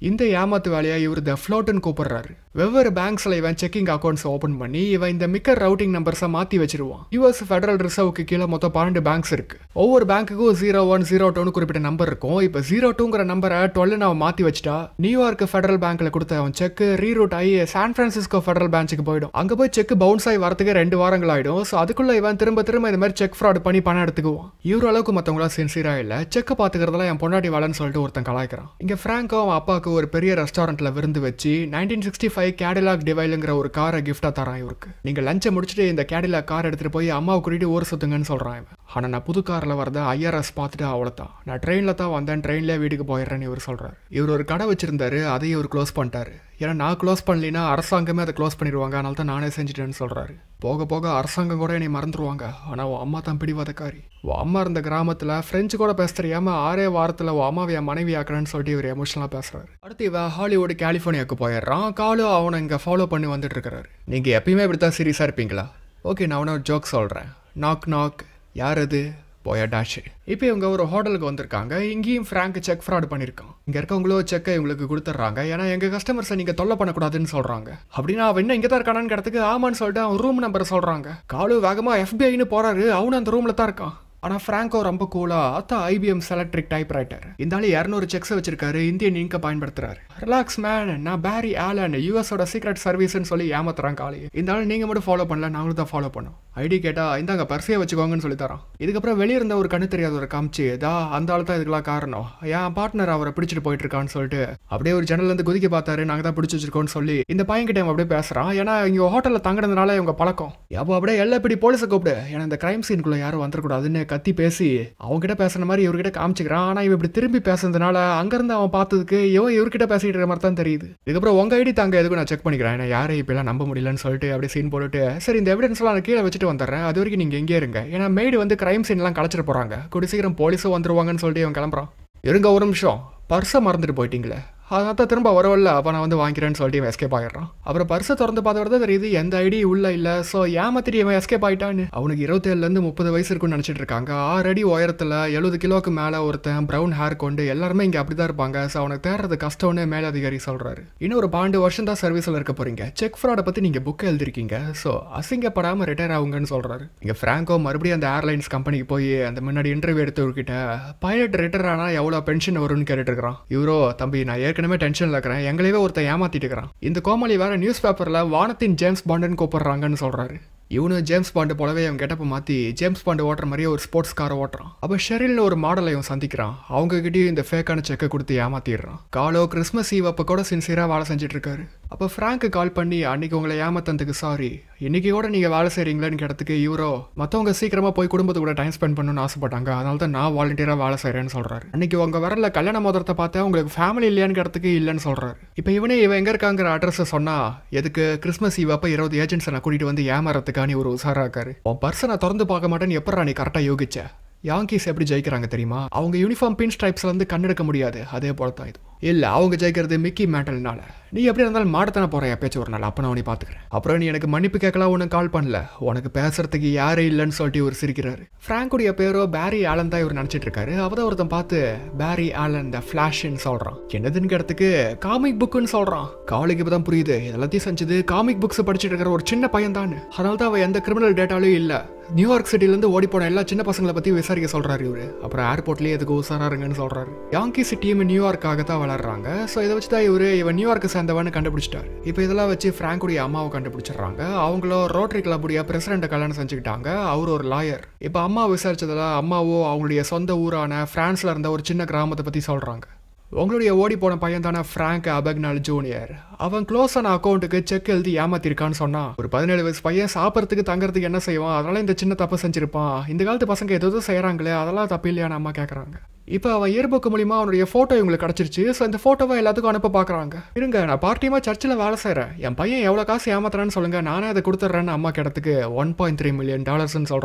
இந்த ஏமாத்து வேலையா இவர் த ஃப்ளோட்னு கூப்பிடுறாரு வெவ்வேறு பேங்க்ஸ்ல இவன் செக்கிங் அக்கௌண்ட்ஸ் ஓபன் பண்ணி இவன் இந்த மிக்க ரவுட்டிங் நம்பர்ஸை மாத்தி வச்சிருவான் யூஎஸ் ஃபெடரல் ரிசர்வுக்கு கீழே மொத்தம் பன்னெண்டு பேங்க்ஸ் இருக்கு ஒவ்வொரு பேங்க்குக்கும் ஜீரோ ஒன் ஜீரோ டூன்னு குறிப்பிட்ட நம்பர் இருக்கும் இப்போ ஜீரோ டூங்கிற நம்பரை டுவெல் அவன் மாத்தி வச்சிட்டா நியூயார்க் ஃபெடரல் பேங்க்ல கொடுத்த அவன் செக் ரீரூட் ஆகி சான் பிரான்சிஸ்கோ ஃபெடரல் பேங்க்குக்கு போயிடும் அங்க போய் செக் பவுன்ஸ் ஆகி வரதுக்கு ரெண்டு வாரங்கள் ஆயிடும் ஸோ அதுக்குள்ள இவன் திரும்ப திரும்ப இந்த மாதிரி செக் ஃப்ராட் பண்ணி பணம் எடுத்துக்குவான் இவர் அளவுக்கு மற்றவங்களா சின்சியரா இல்ல செக் பாத்துக்கிறதுல என் பொண்டாட்டி வேலைன்னு சொல்லிட்டு ஒருத்தன் கலாய்க்கிறான் இங்க பிராங்கோ அவன் அப்பாவுக்கு ஒரு பெரிய ரெஸ்டாரண்ட்ல விருந்து வச்சு நைன்டீன் சிக்ஸ்டி ஃபைவ் கேடிலாக் டிவைலுங்கிற ஒரு காரை கிஃப்டா தரான் இவருக்கு நீங்க லஞ்சை முடிச்சுட்டு இந்த கேடிலாக் கார் எடுத்துட்டு போய் அம்மாவை கூட்டிட்டு ஊர் சுத்துங்கன்னு சொல்றான் இவன் ஆனா நான் புது கார்ல வரத ஐஆர்எஸ் பார்த்துட்டு அவ்வளோதான் நான் ட்ரெயின்ல தான் வந்தேன் ட்ரெயின்லேயே வீட்டுக்கு போயிடுறேன்னு இவர் சொல்றாரு இவர் ஒரு கடை வச்சிருந்தாரு அதையும் இவர் க்ளோஸ் பண்ணிட்டாரு ஏன்னா நான் க்ளோஸ் பண்ணலினா அரசாங்கமே அதை க்ளோஸ் பண்ணிடுவாங்க அதனால தான் நானே செஞ்சுட்டேன்னு சொல்றாரு போக போக அரசாங்கம் கூட என்னை மறந்துடுவாங்க ஆனால் உன் அம்மா தான் பிடிவாதக்காரி உன் அம்மா இருந்த கிராமத்தில் ஃப்ரெஞ்சு கூட பேச தெரியாம ஆறே வாரத்தில் உன் அம்மாவை என் மனைவி ஆக்குறேன்னு சொல்லிட்டு இவர் எமோஷனலாக பேசுறாரு அடுத்து இவ ஹாலிவுட் கலிஃபோர்னியாவுக்கு போயிடுறான் காலு அவனை இங்கே ஃபாலோ பண்ணி வந்துட்டு இருக்காரு நீங்கள் எப்பயுமே இப்படி தான் சீரியஸாக இருப்பீங்களா ஓகே நான் அவனை ஒரு ஜோக் சொல்கிறேன் நாக் நாக் யார் அது போயா டாஷ் இப்போ இவங்க ஒரு ஹோட்டலுக்கு வந்திருக்காங்க இங்கேயும் ஃப்ராங்க் செக் ஃப்ராட் பண்ணியிருக்கான் இங்கே இருக்கவங்களோ செக்கை இவங்களுக்கு கொடுத்துட்றாங்க ஏன்னா எங்கள் கஸ்டமர்ஸை நீங்கள் தொல்லை பண்ணக்கூடாதுன்னு சொல்கிறாங்க அப்படின்னா அவன் என்ன இங்கே தான் இருக்கானான்னு கிடத்துக்கு ஆமான்னு சொல்லிட்டு அவன் ரூம் நம்பரை சொல்கிறாங்க காலு வேகமாக எஃபிஐன்னு போகிறாரு அவனும் அந்த ரூமில் தான் இருக்கான் ஆனால் ஃப்ராங்கோ ரொம்ப கூலா அத்தா ஐபிஎம் எலக்ட்ரிக் டைப் ரைட்டர் இந்த ஆளு இரநூறு செக்ஸை வச்சிருக்காரு இந்தியன் இங்கை பயன்படுத்துறாரு ரிலாக்ஸ் மேன் நான் பேரி ஆலன் யூஎஸோட சீக்ரெட் சர்வீஸ்னு சொல்லி ஏமாத்துறாங்க ஆளையே இந்த ஆள் நீங்கள் மட்டும் ஃபாலோ பண்ணல நாங்களும் தான் ஃபாலோ பண்ணோம் ஐடி கேட்டா இந்தாங்க பர்சியை வச்சுக்கோங்கன்னு சொல்லி தரோம் இதுக்கப்புறம் வெளியே இருந்த ஒரு கண்ணு தெரியாதவரை காமிச்சு இதா அந்த ஆள் தான் இதுக்கெல்லாம் காரணம் என் பார்ட்னர் அவரை பிடிச்சிட்டு போயிட்டு இருக்கான்னு சொல்லிட்டு அப்படியே ஒரு ஜன்னல் இருந்து குதிக்க பார்த்தாரு நாங்கள் தான் பிடிச்சி வச்சிருக்கோம்னு சொல்லி இந்த பையன்கிட்ட இவன் அப்படியே பேசுறான் ஏன்னா இங்க ஹோட்டலில் தங்கினதுனால இவங்க பழக்கம் அப்போ அப்படியே எல்லாம் இப்படி போலீஸை கூப்பிடு ஏன்னா இந்த கிரைம் சீனுக்குள்ள யாரும் வந்துடக்கூடாதுன்னு கத்தி பேசி அவங்ககிட்ட பேசுன மாதிரி இவர்கிட்ட காமிச்சிக்கிறான் ஆனால் இவன் இப்படி திரும்பி பேசுனதுனால அங்கேருந்து அவன் பார்த்ததுக்கு இவன் இவர்கிட்ட பேசிட்டு இருக்க மாதிரி தான் தெரியுது இதுக்கப்புறம் உங்க ஐடி தாங்க எதுக்கும் நான் செக் பண்ணிக்கிறேன் ஏன்னா யாரை இப்பெல்லாம் நம்ப முடியலன்னு சொல்லிட்டு அப்படியே சீன் போட்டுட்டு சரி இந்த எவிடன்ஸ்லாம் நான் கீழே வச்சுட்டு வந்துடுறேன் அது வரைக்கும் நீங்கள் எங்கே இருங்க ஏன்னா மெய்டு வந்து கிரைம் சீன்லாம் கலைச்சிட்டு போகிறாங்க கூடி சீக்கிரம் போலீஸும் வந்துருவாங்கன்னு சொல்லிட்டு இவன் கிளம்புறான் இருங்க ஒரு நிமிஷம் பர்ஸை மறந்துட்டு போயிட்டீங்களே அதான் திரும்ப வரவில்ல அப்போ நான் வந்து வாங்கிக்கிறேன்னு சொல்லிட்டு இவன் எஸ்கேப் ஆகிடுறான் அப்புறம் பர்ஸை திறந்து பார்த்த தான் தெரியுது எந்த ஐடி உள்ள இல்லை ஸோ ஏமாத்திட்டு இவன் எஸ்கேப் ஆயிட்டான்னு அவனுக்கு இருபத்தேழுலேருந்து முப்பது வயசு இருக்குன்னு நினச்சிட்டு இருக்காங்க ஆறு அடி உயரத்தில் எழுபது கிலோக்கு மேலே ஒருத்தன் ப்ரௌன் ஹேர் கொண்டு எல்லாருமே இங்கே அப்படி தான் இருப்பாங்க ஸோ அவனுக்கு தேடுறது கஷ்டம்னு மேலதிகாரி சொல்கிறாரு இன்னும் ஒரு பன்னெண்டு வருஷம் தான் சர்வீஸில் இருக்க போறீங்க செக் ஃப்ராடை பற்றி நீங்கள் புக் எழுதிருக்கீங்க ஸோ அசிங்கப்படாமல் ரிட்டையர் ஆகுங்கன்னு சொல்கிறாரு இங்கே ஃப்ராங்கோ மறுபடியும் அந்த ஏர்லைன்ஸ் கம்பெனிக்கு போய் அந்த முன்னாடி இன்டர்வியூ எடுத்தவர்கிட்ட பைலட் ரிட்டையர் ஆனால் எவ்வளோ பென்ஷன் வரும்னு கேட்டுட்டு இருக்கிறான் இவரோ தம்பி நான் ஏற்கனவே டென்ஷனில் இருக்கிறேன் எங்களையவே ஒருத்தன் ஏமாத்திட்டு இருக்கிறான் இந்த கோமாளி வேற நியூஸ் பேப்பரில் வானத்தின் ஜேம்ஸ் பாண்டுன்னு கூப்பிடுறாங்கன்னு சொல்கிறாரு இவனு ஜேம்ஸ் பாண்டு போலவே அவன் கெட்டப்ப மாற்றி ஜேம்ஸ் பாண்டு ஓட்டுற மாதிரியே ஒரு ஸ்போர்ட்ஸ் காரை ஓட்டுறான் அப்போ ஷெரில்னு ஒரு மாடலை இவன் சந்திக்கிறான் அவங்க கிட்டயும் இந்த ஃபேக்கான செக்கை கொடுத்து ஏமாத்திடுறான் காலோ கிறிஸ்மஸ் ஈவ் அப்போ கூட சின்சியராக வேலை செஞ்சுட்டு இருக்காரு அப்போ ஃப்ராங்க்கு கால் பண்ணி அன்னைக்கு உங்களை ஏமாத்ததுக்கு சாரி இன்னைக்கு கூட நீங்கள் வேலை செய்கிறீங்களான்னு கேட்டதுக்கு இவரோ மற்றவங்க சீக்கிரமாக போய் குடும்பத்து கூட டைம் ஸ்பெண்ட் பண்ணணும்னு ஆசைப்பட்டாங்க அதனால தான் நான் வாலண்டியராக வேலை செய்கிறேன்னு சொல்கிறாரு அன்னைக்கு உங்க வரல கல்யாண மோதிரத்தை பார்த்தா உங்களுக்கு ஃபேமிலி இல்லையான்னு கேட்டதுக்கு இல்லைன்னு சொல்கிறாரு இப்போ இவனே இவன் எங்கே இருக்காங்கிற அட்ரஸை சொன்னா எதுக்கு கிறிஸ்மஸ் ஈவ் அப்போ இருபது ஏஜென்ட்ஸை நான் கூட்டிகிட்டு வந்து ஏமாறதுக்கான ஒரு உசாராக்காரு உன் பர்சனை நான் திறந்து பார்க்க மாட்டேன்னு எப்படா நீ கரெக்டாக யோகிச்ச யாங்கீஸ் எப்படி ஜெயிக்கிறாங்க தெரியுமா அவங்க யூனிஃபார்ம் பின் ஸ்ட்ரைப்ஸ்ல இருந்து கண்ணெடுக்க முடியாது அதே போல தான் இது இல்ல அவங்க ஜெயிக்கிறது மிக்கி மேட்டல்னால நீ எப்படி இருந்தாலும் மாடத்தானே போற எப்பயாச்சும் ஒரு நாள் அப்ப நான் உன்னை பாத்துக்கிறேன் அப்புறம் நீ எனக்கு மன்னிப்பு கேட்கலாம் உனக்கு கால் பண்ணல உனக்கு பேசுறதுக்கு யாரே இல்லைன்னு சொல்லிட்டு இவர் சிரிக்கிறாரு ஃப்ராங்குடைய பேரோ பேரி ஆலன் தான் இவர் நினைச்சிட்டு இருக்காரு அவதான் ஒருத்தன் பார்த்து பேரி ஆலன் த ஃபிளாஷ்ன்னு சொல்றான் என்னதுன்னு கேட்டதுக்கு காமிக் புக்குன்னு சொல்றான் காலுக்கு இப்பதான் புரியுது இதெல்லாத்தையும் செஞ்சது காமிக் புக்ஸ் படிச்சுட்டு இருக்கிற ஒரு சின்ன பையன் தான் அதனால தான் அவன் எந்த கிரிமினல் டேட்டாலும் இல்ல நியூயார்க் சிட்டிலேருந்து ஓடி போன எல்லா சின்ன பசங்களை பத்தி விசாரிக்க சொல்றாரு இவரு அப்புறம் ஏர்போர்ட்லயே எதுக்கு உசாரா இருங்கன்னு சொல்றாரு யாங்கி சிட்டியும் நியூயார்க்காக தான் வளர்றாங்க ஸோ இதை வச்சு தான் இவரு இவன் நியூயார்க்கு சேர்ந்தவன்னு கண்டுபிடிச்சிட்டாரு இப்போ இதெல்லாம் வச்சு ஃப்ராங்குடைய அம்மாவை கண்டுபிடிச்சிடுறாங்க அவங்களும் ரோட்டரி கிளப்புடைய பிரசிடண்ட்டை கல்யாணம் செஞ்சுக்கிட்டாங்க அவர் ஒரு லாயர் இப்போ அம்மா விசாரிச்சதுல அம்மாவோ அவங்களுடைய சொந்த ஊரான பிரான்ஸ்ல இருந்த ஒரு சின்ன கிராமத்தை பத்தி சொல்றாங்க உங்களுடைய ஓடி போன பையன் தானே ஃப்ராங்க் அபக்னால் ஜூனியர் அவன் க்ளோஸ் ஆன அக்கௌண்ட்டுக்கு செக் எழுதி ஏமாத்திருக்கான்னு சொன்னா ஒரு பதினேழு வயசு பையன் சாப்பிட்றதுக்கு தங்குறதுக்கு என்ன செய்வான் அதனால இந்த சின்ன தப்பு செஞ்சிருப்பான் இந்த காலத்து பசங்க எதோ செய்யறாங்களே அதெல்லாம் தப்பு இல்லையான்னு அம்மா கேட்குறாங்க இப்போ அவன் இயற்புக்கு மூலியமா அவனுடைய ஃபோட்டோ இவங்களுக்கு கிடச்சிருச்சு ஸோ இந்த ஃபோட்டோவை எல்லாத்துக்கும் அனுப்ப பார்க்குறாங்க இருங்க நான் பார்ட்டியமாக சர்ச்சில் வேலை செய்கிறேன் என் பையன் எவ்வளோ காசு ஏமாத்துறான்னு சொல்லுங்க நானே அதை கொடுத்துட்றேன்னு அம்மா கிடத்துக்கு ஒன் பாயிண்ட் த்ரீ மில்லியன் டாலர்ஸ்னு சொல்கிறாங்க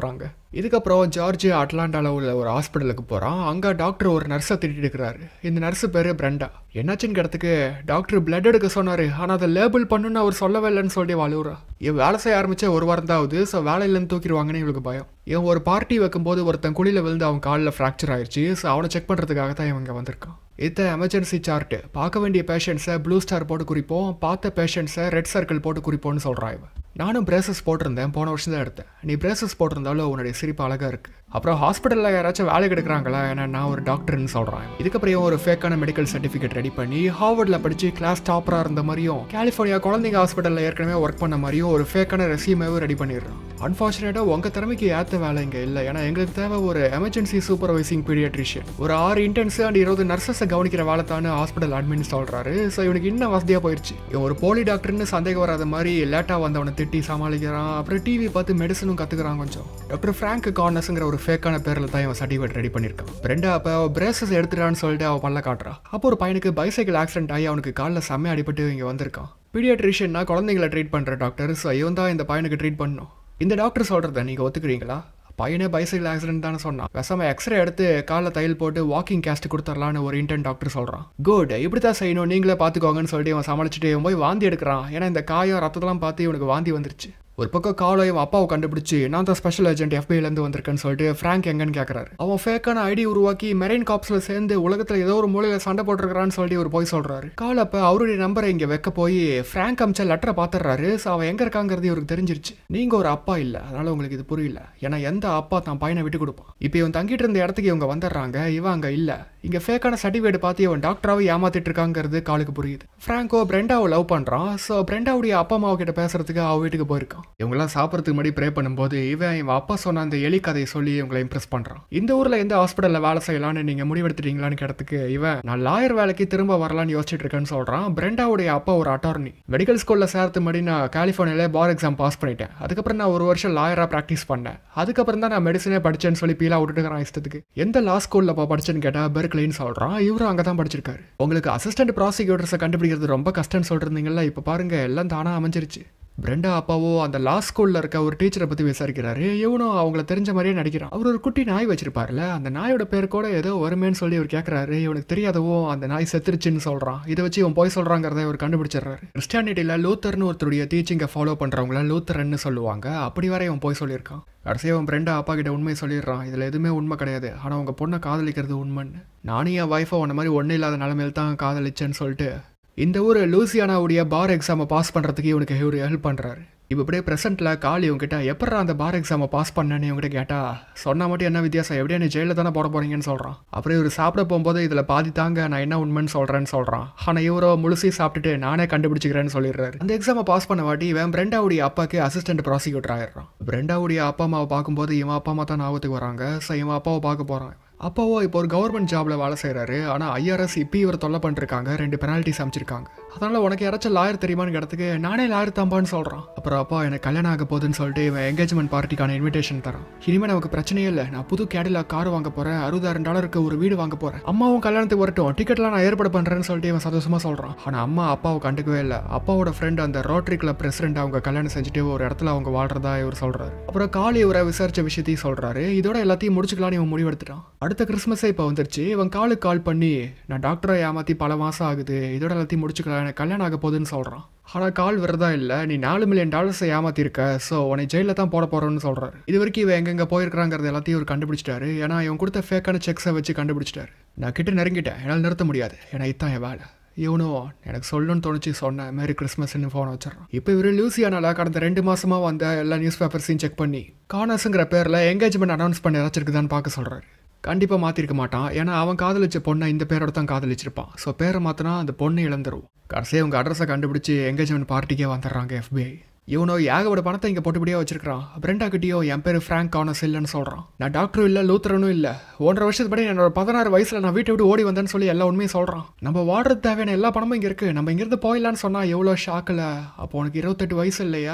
இதுக்கப்புறம் ஜார்ஜ் அட்லாண்டாவில் உள்ள ஒரு ஹாஸ்பிட்டலுக்கு போகிறான் அங்கே டாக்டர் ஒரு நர்ஸை திட்டிட்டு இருக்கிறாரு இந்த நர்ஸு பேர் பிரண்டா என்னாச்சுன்னு கிடத்துக்கு டாக்டர் பிளட் எடுக்க சொன்னார் ஆனால் அதை லேபிள் பண்ணுன்னு அவர் சொல்லவே இல்லைன்னு சொல்லி வலுவுறா இவன் வேலை செய்ய ஆரம்பிச்ச ஒரு வாரம் தான் ஆகுது ஸோ வேலையிலேருந்து தூக்கிடுவாங்கன்னு இவளுக்கு பயம் இவன் ஒரு பார்ட்டி வைக்கும்போது ஒருத்தன் குழியில் விழுந்து அவன் காலில் ஃப்ராக்சர் ஆயிடுச்சு ஸோ அவனை செக் பண்ணுறதுக்காக தான் இவங்க வந்திருக்கான் இத்த எமர்ஜென்சி சார்ட்டு பார்க்க வேண்டிய பேஷண்ட்ஸை ப்ளூ ஸ்டார் போட்டு குறிப்போம் பார்த்த பேஷண்ட்ஸை ரெட் சர்க்கிள் போட்டு குறிப்போம்னு சொல்கிறான் இவன் நானும் பிரேசஸ் போட்டிருந்தேன் போன வருஷம் தான் எடுத்தேன் நீ பிரேசஸ் போட்டிருந்தாலும் உன்னுடைய சிரிப்பு அழகாக இருக்குது அப்புறம் ஹாஸ்பிட்டலில் யாராச்சும் வேலை எடுக்கிறாங்களா ஏன்னா நான் ஒரு டாக்டர்னு சொல்கிறேன் இதுக்கப்புறம் ஒரு ஃபேக்கான மெடிக்கல் சர்டிஃபிகேட் ரெடி பண்ணி ஹார்வர்டில் படித்து கிளாஸ் டாப்பராக இருந்த மாதிரியும் கலிஃபோர்னியா குழந்தைங்க ஹாஸ்பிட்டலில் ஏற்கனவே ஒர்க் பண்ண மாதிரியும் ஒரு ஃபேக்கான ரெசியூமேவும் ரெடி பண்ணிடுறான் அன்ஃபார்ச்சுனேட்டாக உங்கள் திறமைக்கு ஏற்ற வேலை இங்கே இல்லை ஏன்னா எங்களுக்கு தேவை ஒரு எமர்ஜென்சி சூப்பர்வைசிங் பீடியாட்ரிஷியன் ஒரு ஆறு இன்டென்ஸ் அண்ட் இருபது நர்சஸை கவனிக்கிற வேலை தானே ஹாஸ்பிட்டல் அட்மின் சொல்கிறாரு ஸோ இவனுக்கு இன்னும் வசதியாக போயிடுச்சு இவன் ஒரு போலி டாக்டர்னு சந்தேகம் வராத மாதிரி லேட்டாக வந்தவனை திட்டி சமாளிக்கிறான் அப்புறம் டிவி பார்த்து மெடிசனும் கற்றுக்குறான் கொஞ்சம் டாக்டர் ஃப்ராங்க் கார்னஸ்ங்கிற ஒரு ஃபேக்கான பேரில் தான் இவன் சர்டிஃபிகேட் ரெடி பண்ணியிருக்கான் பிரெண்டா அப்போ பிரேசஸ் எடுத்துட்டான்னு சொல்லிட்டு அவன் பல்ல காட்டுறான் அப்போ ஒரு பையனுக்கு பைசைக்கிள் ஆக்சிடென்ட் ஆகி அவனுக்கு காலில் செம்மையாக அடிபட்டு இங்கே வந்திருக்கான் பீடியாட்ரிஷியன்னா குழந்தைங்களை ட்ரீட் பண்ணுற டாக்டர் ஸோ இவன் தான் இந்த பையனுக்கு ட்ரீட் பண்ணணும் இந்த டாக்டர் சொல்கிறத நீங்கள் ஒத்துக்கிறீங்களா பையனே பைசைக்கிள் ஆக்சிடென்ட் தானே சொன்னான் பேசாம எக்ஸ்ரே எடுத்து காலில் தையல் போட்டு வாக்கிங் கேஸ்ட் கொடுத்துடலான்னு ஒரு இன்டர்ன் டாக்டர் சொல்கிறான் குட் இப்படி தான் செய்யணும் நீங்களே பார்த்துக்கோங்கன்னு சொல்லிட்டு இவன் சமாளிச்சுட்டு இவன் போய் வாந்தி எடுக்கிறான் ஏன்னா இந்த காயம் ரத்தத்தெல்லாம் பார்த்து இவனுக்கு வாந்தி வந்துருச்சு ஒரு பக்கம் காலை இவன் அப்பாவை கண்டுபிடிச்சு நான் தான் ஸ்பெஷல் ஏஜென்ட் எஃபிஐலேருந்து வந்திருக்கேன்னு சொல்லிட்டு ஃப்ராங்க் எங்கன்னு கேட்குறாரு அவன் ஃபேக்கான ஐடி உருவாக்கி மெரைன் காப்ஸில் சேர்ந்து உலகத்தில் ஏதோ ஒரு மூலையில் சண்டை போட்டிருக்கிறான்னு சொல்லிட்டு ஒரு போய் சொல்கிறாரு கால் அப்போ அவருடைய நம்பரை இங்கே வைக்க போய் ஃப்ராங்க் அமிச்ச லெட்டரை பார்த்துடுறாரு ஸோ அவன் எங்கே இருக்காங்கிறது இவருக்கு தெரிஞ்சிருச்சு நீங்கள் ஒரு அப்பா இல்லை அதனால் உங்களுக்கு இது புரியல ஏன்னா எந்த அப்பா தான் பையனை விட்டு கொடுப்பான் இப்போ இவன் தங்கிட்டு இருந்த இடத்துக்கு இவங்க வந்துடுறாங்க இவன் அங்கே இல்லை இங்கே ஃபேக்கான சர்டிஃபிகேட் பார்த்து இவன் டாக்டராகவே ஏமாத்திட்டு இருக்காங்கிறது காலுக்கு புரியுது ஃப்ராங்கோ பிரெண்டாவை லவ் பண்ணுறான் ஸோ பிரெண்டாவுடைய அப்பா அம்மாவை கிட்ட பேசுறதுக்கு அவ வீட்டுக்கு போயிருக்கான் இவங்கெல்லாம் சாப்பிட்றதுக்கு முன்னாடி ப்ரே பண்ணும்போது இவன் இவன் அப்பா சொன்ன அந்த எலி கதையை சொல்லி இவங்களை இம்ப்ரெஸ் பண்ணுறான் இந்த ஊரில் எந்த ஹாஸ்பிட்டலில் வேலை செய்யலாம்னு நீங்கள் முடிவெடுத்துட்டீங்களான்னு கேட்டதுக்கு இவன் நான் லாயர் வேலைக்கு திரும்ப வரலான்னு யோசிச்சுட்டு இருக்கேன்னு சொல்கிறான் பிரெண்டாவுடைய அப்பா ஒரு அட்டார்னி மெடிக்கல் ஸ்கூலில் சேர்த்து முன்னாடி நான் கலிஃபோர்னியால பார் எக்ஸாம் பாஸ் பண்ணிட்டேன் அதுக்கப்புறம் நான் ஒரு வருஷம் லாயராக ப்ராக்டிஸ் பண்ணேன் அதுக்கப்புறம் தான் நான் மெடிசனே படிச்சேன்னு சொல்லி பீலா விட்டுட்டுக்கிறான் இஷ்டத்துக்கு எந்த லா ஸ்கூலில் படிச்சேன்னு கேட்டால் பெர்க்லின்னு சொல்கிறான் இவரும் அங்கே தான் படிச்சிருக்காரு உங்களுக்கு அசிஸ்டன்ட் ப்ராசிக்யூட்டர்ஸை கண்டுபிடிக்கிறது ரொம்ப கஷ்டம்னு சொல்லிருந்தீங்கல்ல இப்போ பாருங்க எல்லாம் தானாக அமைஞ்சிருச்சு பிரெண்டா அப்பாவோ அந்த லா ஸ்கூலில் இருக்க ஒரு டீச்சரை பற்றி விசாரிக்கிறாரு இவனும் அவங்கள தெரிஞ்ச மாதிரியே நடிக்கிறான் அவர் ஒரு குட்டி நாய் வச்சிருப்பார்ல அந்த நாயோட பேர் கூட ஏதோ வருமேன்னு சொல்லி இவர் கேட்குறாரு இவனுக்கு தெரியாதவோ அந்த நாய் செத்துருச்சுன்னு சொல்கிறான் இதை வச்சு இவன் போய் சொல்கிறாங்கிறத இவர் கண்டுபிடிச்சிடுறாரு கிறிஸ்டியானிட்டியில் லூத்தர்னு ஒருத்தருடைய டீச்சிங்கை ஃபாலோ பண்ணுறவங்கள லூத்தரன்னு சொல்லுவாங்க அப்படி வரை இவன் போய் சொல்லியிருக்கான் கடைசியாக அவன் ஃப்ரெண்டா அப்பா கிட்ட உண்மையை சொல்லிடுறான் இதில் எதுவுமே உண்மை கிடையாது ஆனால் உங்கள் பொண்ணை காதலிக்கிறது உண்மைன்னு நானும் என் ஒய்ஃபை உன்ன மாதிரி ஒன்றும் இல்லாத நிலமையில தான் காதலிச்சேன்னு சொல்லிட்டு இந்த ஊர் லூசியானாவுடைய பார் எக்ஸாமை பாஸ் பண்ணுறதுக்கு இவனுக்கு இவர் ஹெல்ப் பண்ணுறாரு இப்போ இப்படியே ப்ரெசென்ட்டில் கால் இவங்ககிட்ட எப்படா அந்த பார் எக்ஸாமை பாஸ் பண்ணேன்னு இவங்ககிட்ட கேட்டா சொன்னா மட்டும் என்ன வித்தியாசம் எப்படியா நீ ஜெயிலில் தானே போட போறீங்கன்னு சொல்கிறான் அப்புறம் இவர் சாப்பிட போகும்போது இதில் பாதி தாங்க நான் என்ன உண்மைன்னு சொல்கிறேன்னு சொல்கிறான் ஆனால் இவரோ முழுசி சாப்பிட்டுட்டு நானே கண்டுபிடிச்சிக்கிறேன்னு சொல்லிடுறாரு அந்த எக்ஸாமை பாஸ் பண்ண வாட்டி இவன் பிரெண்டாவுடைய அப்பாக்கு அசிஸ்டன்ட் ப்ராசிக்யூட்டர் ஆயிடுறான் பிரெண்டாவுடைய அப்பா அம்மாவை பார்க்கும்போது இவன் அப்பா அம்மா தான் ஞாபகத்துக்கு வராங்க ஸோ இவன் அப்பாவை பார்க்க போகிறான் அப்பாவோ இப்போ ஒரு கவர்மெண்ட் ஜாப்ல வேலை செய்கிறாரு ஆனால் ஐஆர்எஸ் இப்போ இவர் தொல்லை பண்ணிருக்காங்க ரெண்டு பெனால்ட்டிஸ் அமைச்சிருக்காங்க அதனால உனக்கு யாராச்சும் லாயர் தெரியுமான்னு இடத்துக்கு நானே லாயர் தாம்பான்னு சொல்கிறான் அப்புறம் அப்பா எனக்கு கல்யாணம் ஆக போகுதுன்னு சொல்லிட்டு இவன் என்கேஜ்மெண்ட் பார்ட்டிக்கான இன்விடேஷன் தரான் இனிமேல் நமக்கு பிரச்சனையே இல்லை நான் புது கேடிலா கார் வாங்க போகிறேன் அறுபதாயிரம் டாலருக்கு ஒரு வீடு வாங்க போகிறேன் அம்மாவும் கல்யாணத்துக்கு வரட்டும் டிக்கெட்லாம் நான் ஏற்பாடு பண்ணுறேன்னு சொல்லிட்டு இவன் சந்தோஷமாக சொல்கிறான் ஆனால் அம்மா அப்பாவை கண்டுக்கவே இல்லை அப்பாவோட ஃப்ரெண்ட் அந்த ரோட்டரி கிளப் பிரசிடென்ட் அவங்க கல்யாணம் செஞ்சுட்டு ஒரு இடத்துல அவங்க வாழ்றதா இவர் சொல்கிறாரு அப்புறம் காலி இவரை விசாரிச்ச விஷயத்தையும் சொல்கிறாரு இதோட எல்லாத்தையும் முடிச்சுக்கலாம்னு இவன் முடிவெடுத்துட்டான் அடுத்த கிறிஸ்மஸே இப்போ வந்துருச்சு இவன் காலுக்கு கால் பண்ணி நான் டாக்டரை ஏமாற்றி பல மாதம் ஆகுது இதோட எல்லாத்தையும் முடிச்சுக்கலாம் எனக்கு கல்யாணம் ஆக போகுதுன்னு சொல்கிறான் ஆனால் கால் விரதா இல்லை நீ நாலு மில்லியன் டாலர்ஸை ஏமாத்திருக்க ஸோ உன்னை ஜெயிலில் தான் போட போகிறோன்னு சொல்கிறாரு இது வரைக்கும் இவன் எங்கெங்கே போயிருக்கிறாங்கிறது எல்லாத்தையும் இவர் கண்டுபிடிச்சிட்டாரு ஏன்னா இவன் கொடுத்த ஃபேக்கான செக்ஸை வச்சு கண்டுபிடிச்சிட்டாரு நான் கிட்ட நெருங்கிட்டேன் என்னால் நிறுத்த முடியாது ஏன்னா இதான் என் வேலை இவனும் எனக்கு சொல்லணும்னு தோணுச்சு சொன்னேன் மேரி கிறிஸ்மஸ்னு ஃபோன் வச்சிடறான் இப்போ இவர் லூசியானால கடந்த ரெண்டு மாசமா வந்த எல்லா நியூஸ் பேப்பர்ஸையும் செக் பண்ணி கானர்ஸுங்கிற பேரில் என்கேஜ்மெண்ட் அனௌன்ஸ் பண்ணி ஏதாச்சிருக்குதான்னு பார்க்க சொல்கிறாரு கண்டிப்பாக மாற்றிருக்க மாட்டான் ஏன்னா அவன் காதலிச்ச பொண்ணை இந்த பேரோட தான் காதலிச்சிருப்பான் ஸோ பேரை மாற்றினா அந்த பொண்ணு இழந்துரும் கடைசியாக அவங்க அட்ரஸை கண்டுபிடிச்சி என்கேஜ்மெண்ட் பார்ட்டிக்கே வந்துடுறாங்க எஃபிஐ இவனோ ஏகப்பட்ட பணத்தை இங்கே போட்டுபடியாக வச்சிருக்கான் பிரெண்டா கிட்டயோ என் பேர் ஃப்ராங்க் கானஸ் இல்லைன்னு சொல்கிறான் நான் டாக்டரும் இல்லை லூத்தரனும் இல்லை ஒன்றரை வருஷத்துக்கு படி என்னோட பதினாறு வயசில் நான் வீட்டை விட்டு ஓடி வந்தேன்னு சொல்லி எல்லா உண்மையும் சொல்கிறான் நம்ம வாடுறது தேவையான எல்லா பணமும் இங்கே இருக்குது நம்ம இங்கேருந்து போயிடலான்னு சொன்னால் எவ்வளோ ஷாக்கில் அப்போ உனக்கு இருபத்தெட்டு வயசு இல்லையா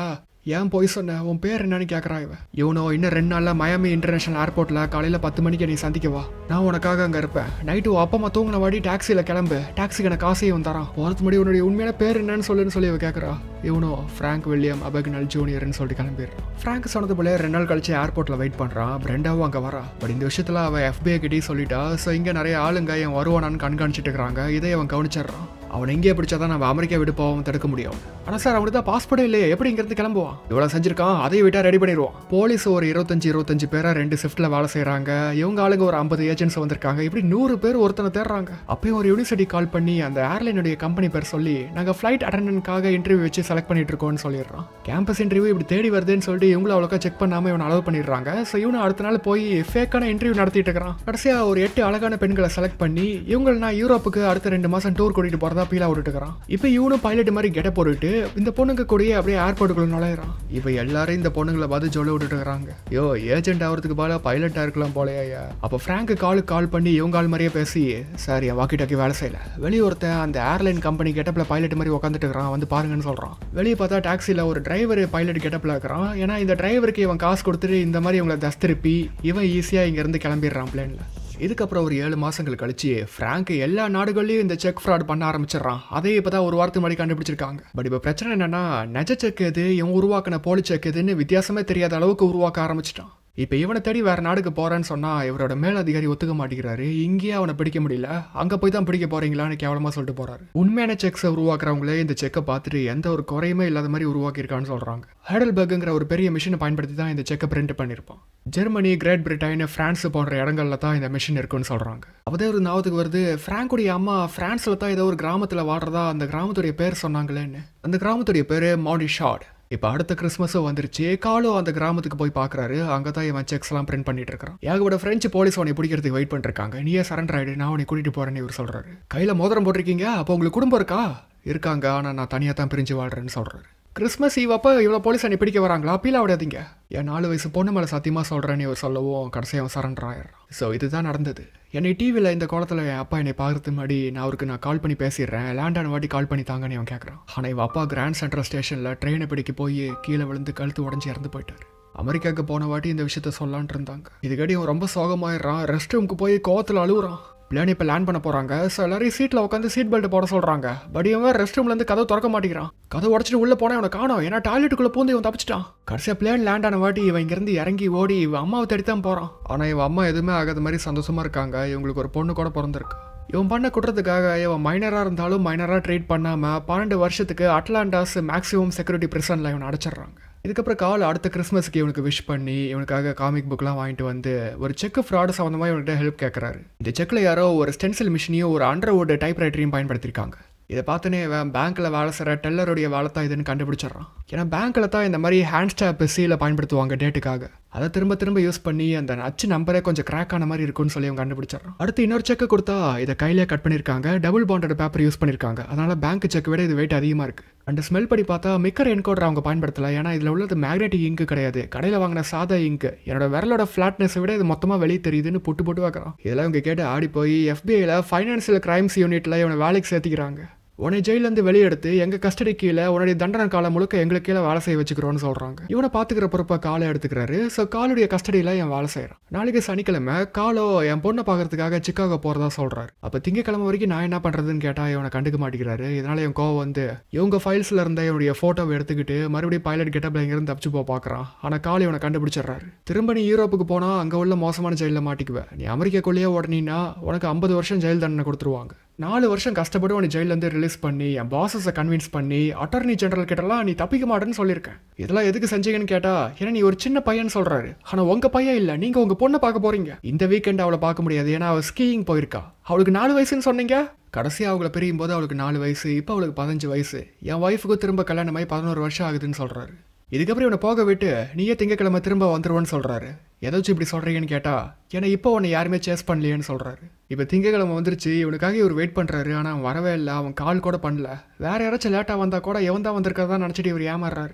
ஏன் போய் சொன்ன உன் பேர் என்னன்னு கேட்குறான் இவன் இவனோ இன்னும் ரெண்டு நாளில் மயாமி இன்டர்நேஷனல் ஏர்போர்ட்டில் காலையில் பத்து மணிக்கு நீ சந்திக்கவா நான் உனக்காக அங்கே இருப்பேன் நைட்டு உன் அப்பா அம்மா தூங்கின வாடி டாக்ஸியில் கிளம்பு டாக்ஸிக்கு எனக்கு காசையும் இவன் தரான் போகிறது முன்னாடி உன்னுடைய உண்மையான பேர் என்னன்னு சொல்லுன்னு சொல்லி இவன் கேட்குறா இவனோ ஃப்ராங்க் வில்லியம் அபக்னல் ஜூனியர்னு சொல்லிட்டு கிளம்பிடுறான் ஃப்ராங்க் சொன்னது போல ரெண்டு நாள் கழிச்சு ஏர்போர்ட்டில் வெயிட் பண்ணுறான் பிரெண்டாவும் அங்கே வரா பட் இந்த விஷயத்தில் அவன் எஃபிஐ கிட்டே சொல்லிட்டா ஸோ இங்கே நிறைய ஆளுங்க என் வருவானான்னு கண்காணிச்சிட்டு இருக்கிறாங்க இதை அவன் கவனிச்சிடுறான் அவன் எங்கேயே பிடிச்சாதான் நம்ம அமெரிக்கா விட்டு போவோம் தடுக்க முடியும் ஆனால் சார் அவனுக்கு தான் பாஸ்போர்ட்டே இல்லையே எப்படி இங்கேருந்து கிளம்புவான் இவ்வளோ செஞ்சிருக்கான் அதையும் விட்டா ரெடி பண்ணிடுவான் போலீஸ் ஒரு இருபத்தஞ்சு இருபத்தஞ்சு பேரா ரெண்டு ஷிஃப்ட்டில் வேலை செய்கிறாங்க இவங்க ஆளுங்க ஒரு ஐம்பது ஏஜென்ட்ஸ் வந்திருக்காங்க இப்படி நூறு பேர் ஒருத்தனை தேடுறாங்க அப்பயும் ஒரு யூனிவர்சிட்டி கால் பண்ணி அந்த ஏர்லைனுடைய கம்பெனி பேர் சொல்லி நாங்கள் ஃப்ளைட் அட்டண்டன்ட்காக இன்டர்வியூ வச்சு செலக்ட் பண்ணிட்டு இருக்கோம்னு சொல்லிடுறான் கேம்பஸ் இன்டர்வியூ இப்படி தேடி வருதுன்னு சொல்லிட்டு இவங்களும் அவ்வளோக்கா செக் பண்ணாமல் இவனை அலோவ் பண்ணிடுறாங்க ஸோ இவனு அடுத்த நாள் போய் ஃபேக்கான இன்டர்வியூ நடத்திட்டு இருக்கிறான் கடைசியாக ஒரு எட்டு அழகான பெண்களை செலக்ட் பண்ணி இவங்களை நான் யூரோப்புக்கு அடுத்த ரெண்டு மாதம் டூர் கூட்டிட்டு போகிறதா பீலா விட்டுட்டு இருக்கிறான் இப்போ இவனும் பைலட் மாதிரி கெட்ட போட்டுட்டு இந்த பொண்ணுங்க கூடயே அப்படியே ஏர்போர்ட்டுக்குள்ள நுழையிறான் இப்போ எல்லாரும் இந்த பொண்ணுங்களை பார்த்து சொல்ல விட்டுட்டு இருக்கிறாங்க யோ ஏஜென்ட் ஆகிறதுக்கு பதிலாக பைலட்டாக இருக்கலாம் போலையா அப்போ ஃப்ராங்க் காலுக்கு கால் பண்ணி இவங்க ஆள் மாதிரியே பேசி சார் என் வாக்கி டாக்கி வேலை செய்யல வெளியே ஒருத்தன் அந்த ஏர்லைன் கம்பெனி கெட்டப்பில் பைலட் மாதிரி உட்காந்துட்டு இருக்கிறான் வந்து பாருங்கன்னு சொல்கிறான் வெளியே பார்த்தா டாக்ஸியில் ஒரு டிரைவர் பைலட் கெட்டப்பில் இருக்கிறான் ஏன்னா இந்த டிரைவருக்கு இவன் காசு கொடுத்துட்டு இந்த மாதிரி இவங்களை தஸ் திருப்பி இவன் ஈஸியாக இங்கேருந்து கிளம்பிடுறான் பிளேனில் இதுக்கப்புறம் ஒரு ஏழு மாசங்கள் கழிச்சு ஃப்ராங்க் எல்லா நாடுகள்லயும் இந்த செக் ஃப்ராட் பண்ண ஆரம்பிச்சிடறான் அதே இப்பதான் ஒரு வாரத்துக்கு முன்னாடி கண்டுபிடிச்சிருக்காங்க பட் இப்போ பிரச்சனை என்னன்னா நெஜ செக் எது இவன் உருவாக்கின போலி செக் எதுன்னு வித்தியாசமே தெரியாத அளவுக்கு உருவாக்க ஆரம்பிச்சிட்டான் இப்போ இவனை தேடி வேற நாடுக்கு போறேன்னு சொன்னா இவரோட மேலதிகாரி ஒத்துக்க மாட்டேங்கிறாரு இங்கேயே அவனை பிடிக்க முடியல அங்க போய் தான் பிடிக்க போறீங்களான்னு கேவலமா சொல்லிட்டு போறாரு உண்மையான செக்ஸை உருவாக்குறவங்களே இந்த செக்கை பார்த்துட்டு எந்த ஒரு குறையுமே இல்லாத மாதிரி உருவாக்கியிருக்கான்னு சொல்றாங்க ஹேடல்பர்க்குங்கிற ஒரு பெரிய மிஷினை பயன்படுத்தி தான் இந்த செக்கை பிரிண்ட் பண்ணியிருப்பான் ஜெர்மனி கிரேட் பிரிட்டன் பிரான்ஸ் போன்ற இடங்கள்ல தான் இந்த மிஷின் இருக்குன்னு சொல்றாங்க அப்போதே ஒரு ஞாபகத்துக்கு வருது ஃப்ராங்குடைய அம்மா பிரான்ஸ்ல தான் ஏதோ ஒரு கிராமத்துல வாடுறதா அந்த கிராமத்துடைய பேர் சொன்னாங்களேன்னு அந்த கிராமத்துடைய பேரு மவுண்டி ஷாட் இப்போ அடுத்த கிறிஸ்மஸும் வந்துருச்சு காலோ அந்த கிராமத்துக்கு போய் பார்க்குறாரு அங்கே தான் இவன் செக்ஸ் எல்லாம் பிரிண்ட் பண்ணிட்டு இருக்கான் ஏகப்பட்ட ஃப்ரெஞ்சு போலீஸ் உன்னை பிடிக்கிறதுக்கு வெயிட் பண்ணிருக்காங்க நீயே சரண்டர் ஆயிடு நான் உன்னை கூட்டிட்டு போறேன்னு இவர் சொல்றாரு கையில் மோதிரம் போட்டிருக்கீங்க அப்போ உங்களுக்கு குடும்பம் இருக்கா இருக்காங்க ஆனால் நான் தனியாக தான் பிரிஞ்சு வாழ்றேன்னு சொல்றாரு கிறிஸ்மஸ் ஈவ் அப்போ இவ்வளோ போலீஸ் என்னை பிடிக்க வராங்களா அப்பீல விடாதீங்க என் நாலு வயசு பொண்ணு மேலே சத்தியமாக சொல்கிறேன்னு இவர் சொல்லவும் கடைசியாக அவன் சரண்டர் ஆயிடுறான் ஸோ இதுதான் நடந்தது என்னை டிவியில் இந்த கோலத்தில் என் அப்பா என்னை பார்க்கறதுக்கு முன்னாடி நான் அவருக்கு நான் கால் பண்ணி பேசிடுறேன் லேண்டான வாட்டி கால் பண்ணி தாங்கன்னு அவன் கேட்குறான் ஆனால் இவன் அப்பா கிராண்ட் சென்ட்ரல் ஸ்டேஷனில் ட்ரெயினை பிடிக்க போய் கீழே விழுந்து கழுத்து உடஞ்சி இறந்து போயிட்டார் அமெரிக்காவுக்கு போன வாட்டி இந்த விஷயத்த சொல்லான்ட்டு இருந்தாங்க இதுக்காட்டி அவன் ரொம்ப சோகமாயிடுறான் ரெஸ்ட் ரூமுக்கு போய் கோவத்தில் அழுகுறான் பிளேன் இப்போ லேண்ட் பண்ண போகிறாங்க ஸோ எல்லாரையும் சீட்டில் உட்காந்து சீட் பெல்ட் போட சொல்கிறாங்க பட் இவன் ரெஸ்ட் ரூம்லேருந்து கதவு திறக்க மாட்டேங்கிறான் கதை உடச்சிட்டு உள்ளே போனால் இவனை காணோம் ஏன்னா டாய்லெட்டுக்குள்ளே பூந்து இவன் தப்பிச்சிட்டான் கடைசியாக பிளேன் லேண்ட் ஆன வாட்டி இவன் இங்கேருந்து இறங்கி ஓடி இவன் அம்மாவை தேடி தான் போகிறான் ஆனால் இவன் அம்மா எதுவுமே ஆகாத மாதிரி சந்தோஷமாக இருக்காங்க இவங்களுக்கு ஒரு பொண்ணு கூட பிறந்திருக்கு இவன் பண்ண குற்றத்துக்காக இவன் மைனராக இருந்தாலும் மைனராக ட்ரீட் பண்ணாமல் பன்னெண்டு வருஷத்துக்கு அட்லாண்டாஸ் மேக்ஸிமம் செக்யூரிட்டி பிரிசனில் இவனை அடைச்சிடுறாங்க இதுக்கப்புறம் கால் அடுத்த கிறிஸ்மஸ்க்கு இவனுக்கு விஷ் பண்ணி இவனுக்காக காமிக் புக்லாம் வாங்கிட்டு வந்து ஒரு செக் ஃப்ராடு சம்மந்தமாக இவன்கிட்ட ஹெல்ப் கேட்குறாரு இந்த செக்கில் யாரோ ஒரு ஸ்டென்சில் மிஷினையும் ஒரு அண்டர்வுட் டைப்ரைட்டரையும் பயன்படுத்தியிருக்காங்க இதை பார்த்தோன்னே இவன் பேங்க்கில் வேலை செய்கிற டெல்லருடைய வேலை தான் இதுன்னு கண்டுபிடிச்சிடுறான் ஏன்னா பேங்க்கில் தான் இந்த மாதிரி ஹேண்ட் ஸ்டாப் சீலை பயன்படுத்துவாங்க டேட்டுக்காக அதை திரும்ப திரும்ப யூஸ் பண்ணி அந்த அச்சு நம்பரே கொஞ்சம் கிராக் ஆன மாதிரி இருக்கும்னு சொல்லி அவன் கண்டுபிடிச்சிடறான் அடுத்து இன்னொரு செக்கை கொடுத்தா இதை கையிலே கட் பண்ணியிருக்காங்க டபுள் பாண்டட் பேப்பர் யூஸ் பண்ணியிருக்காங்க அதனால பேங்க் செக் விட இது வெயிட் அதிகமாக இருக்குது அந்த ஸ்மெல் படி பார்த்தா மிக்கர் என்கோடர் அவங்க பயன்படுத்தல ஏன்னா இதில் உள்ளது மேக்னெட்டிக் இங்கு கிடையாது கடையில் வாங்கின சாதா இங்கு என்னோட விரலோட ஃப்ளாட்னஸை விட இது மொத்தமாக வெளியே தெரியுதுன்னு புட்டு புட்டு வைக்கிறான் இதெல்லாம் இவங்க கேட்டு ஆடி போய் எஃபிஐயில் ஃபைனான்சியல் கிரைம்ஸ் யூனிட்டில் இவனை வேலைக்கு சேர்த்திக்கிறாங்க உன்னை ஜெயிலேருந்து வெளியெடுத்து எங்கள் கஸ்டடி கீழே உன்னுடைய தண்டனை காலம் முழுக்க எங்களுக்கு கீழே வேலை செய்ய வச்சுக்கிறோன்னு சொல்கிறாங்க இவனை பார்த்துக்கிற பொறுப்பை காலை எடுத்துக்கிறாரு ஸோ காலுடைய கஸ்டடியில் என் வேலை செய்கிறான் நாளைக்கு சனிக்கிழமை காலோ என் பொண்ணை பார்க்கறதுக்காக சிக்காகோ போகிறதா சொல்கிறாரு அப்போ திங்கக்கிழமை வரைக்கும் நான் என்ன பண்ணுறதுன்னு கேட்டால் இவனை கண்டுக்க மாட்டேங்கிறாரு இதனால என் கோவம் வந்து இவங்க ஃபைல்ஸில் இருந்த இவனுடைய ஃபோட்டோவை எடுத்துக்கிட்டு மறுபடியும் பைலட் கெட்டப்பில் இங்கேருந்து தப்பிச்சு போக பார்க்குறான் ஆனால் கால் இவனை கண்டுபிடிச்சிடுறாரு திரும்ப நீ யூரோப்புக்கு போனால் அங்கே உள்ள மோசமான ஜெயிலில் மாட்டிக்குவேன் நீ அமெரிக்காக்குள்ளேயே உடனீன்னா உனக்கு ஐம்பது வருஷம் ஜெயில் தண்டனை கொடுத்துருவாங்க நாலு வருஷம் கஷ்டப்பட்டு உன்னை ஜெயிலேருந்து ரிலீஸ் பண்ணி என் பாசஸை கன்வின்ஸ் பண்ணி அட்டார்னி ஜெனரல் கிட்டலாம் நீ தப்பிக்க மாட்டேன்னு சொல்லியிருக்கேன் இதெல்லாம் எதுக்கு செஞ்சீங்கன்னு கேட்டா ஏன்னா நீ ஒரு சின்ன பையன் சொல்றாரு ஆனா உங்க பையன் இல்ல நீங்க உங்க பொண்ணை பார்க்க போறீங்க இந்த வீக்கெண்ட் அவளை பார்க்க முடியாது ஏன்னா அவள் ஸ்கீயிங் போயிருக்கா அவளுக்கு நாலு வயசுன்னு சொன்னீங்க கடைசியாக அவளை பிரியும் போது அவளுக்கு நாலு வயசு இப்போ அவளுக்கு பதினஞ்சு வயசு என் ஒய்ஃபுக்கு திரும்ப கல்யாணமாகி பதினோரு வருஷம் ஆகுதுன்னு சொல்றாரு இதுக்கப்புறம் இவனை போக விட்டு நீயே திங்கக்கிழமை திரும்ப வந்துருவேன்னு சொல்றாரு ஏதாச்சும் இப்படி சொல்றீங்கன்னு கேட்டா ஏன்னா இப்போ உன்னை யாருமே சேஸ் பண்ணலையேன்னு சொல்றாரு இப்போ திங்கக்கிழமை வந்துருச்சு இவனுக்காக இவர் வெயிட் பண்றாரு ஆனால் அவன் வரவே இல்லை அவன் கால் கூட பண்ணல வேற யாராச்சும் லேட்டாக வந்தா கூட எவன் தான் வந்திருக்கிறதா நினச்சிட்டு இவர் ஏமாறுறாரு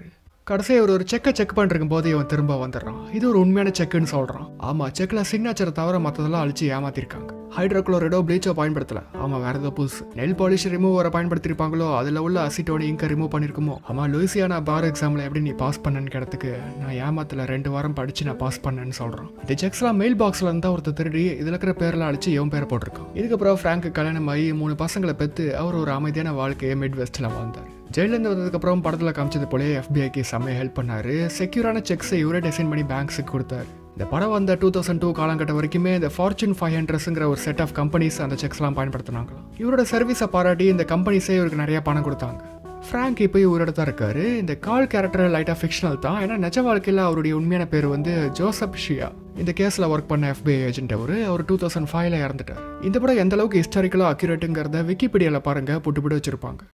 கடைசியாக இவர் ஒரு செக்கை செக் பண்ணிருக்கும் போது இவன் திரும்ப வந்துடுறான் இது ஒரு உண்மையான செக்குன்னு சொல்கிறான் ஆமாம் செக்கில் சிக்னேச்சரை தவிர மற்றதெல்லாம் அழிச்சு ஏமாத்திருக்காங்க ஹைட்ரோக்ளோரைடோ ப்ளீச்சோ பயன்படுத்தல ஆமாம் வேற ஏதோ புதுசு நெல் பாலிஷ் ரிமூவரை பயன்படுத்திருப்பாங்களோ அதில் உள்ள அசிட்டோட இங்கை ரிமூவ் பண்ணியிருக்குமோ ஆமாம் லூசியானா பார் எக்ஸாமில் எப்படி நீ பாஸ் பண்ணேன்னு கிடத்துக்கு நான் ஏமாத்தில் ரெண்டு வாரம் படித்து நான் பாஸ் பண்ணேன்னு சொல்கிறான் இந்த செக்ஸ்லாம் மெயில் பாக்ஸில் இருந்தால் ஒருத்தர் திருடி இதில் இருக்கிற பேரெல்லாம் அழிச்சு இவன் பேரை போட்டிருக்கான் இதுக்கப்புறம் ஃப்ராங்க்கு கல்யாணம் ஆகி மூணு பசங்களை பெற்று அவர் ஒரு அமைதியான வாழ்க்கையை மிட் வெஸ்ட்டில் வாழ்ந்தார் ஜெயிலேருந்து வந்ததுக்கப்புறம் படத்தில் காமிச்சது போலே எஃபிஐக்கு செம்மையை ஹெல்ப் பண்ணாரு செக்யூரான செக்ஸை இவரே டிசைன் பண்ணி பேங்க்ஸுக்கு கொடுத்தாரு இந்த படம் வந்த டூ தௌசண்ட் டூ காலங்கட்ட வரைக்குமே இந்த ஃபார்ச்சூன் ஃபைவ் ஹண்ட்ரட்ஸுங்கிற ஒரு செட் ஆஃப் கம்பெனிஸ் அந்த செக்ஸ்லாம் பயன்படுத்தினாங்களாம் இவரோட சர்வீஸை பாராட்டி இந்த கம்பெனிஸே இவருக்கு நிறைய பணம் கொடுத்தாங்க ஃப்ராங்க் இப்போ இவரோட தான் இருக்காரு இந்த கால் கேரக்டர் லைட்டாக ஃபிக்ஷனல் தான் ஏன்னா நிஜ வாழ்க்கையில் அவருடைய உண்மையான பேர் வந்து ஜோசப் ஷியா இந்த கேஸில் ஒர்க் பண்ண எஃபிஐ ஏஜென்ட் அவர் அவர் டூ தௌசண்ட் ஃபைவ்ல இறந்துட்டார் இந்த படம் எந்த அளவுக்கு ஹிஸ்டாரிக்கலாக அக்யூரேட்டுங்கிறத விக்கிபீடியாவில் பாருங்க புட்டு புட்டு வச்சிருப்பாங்க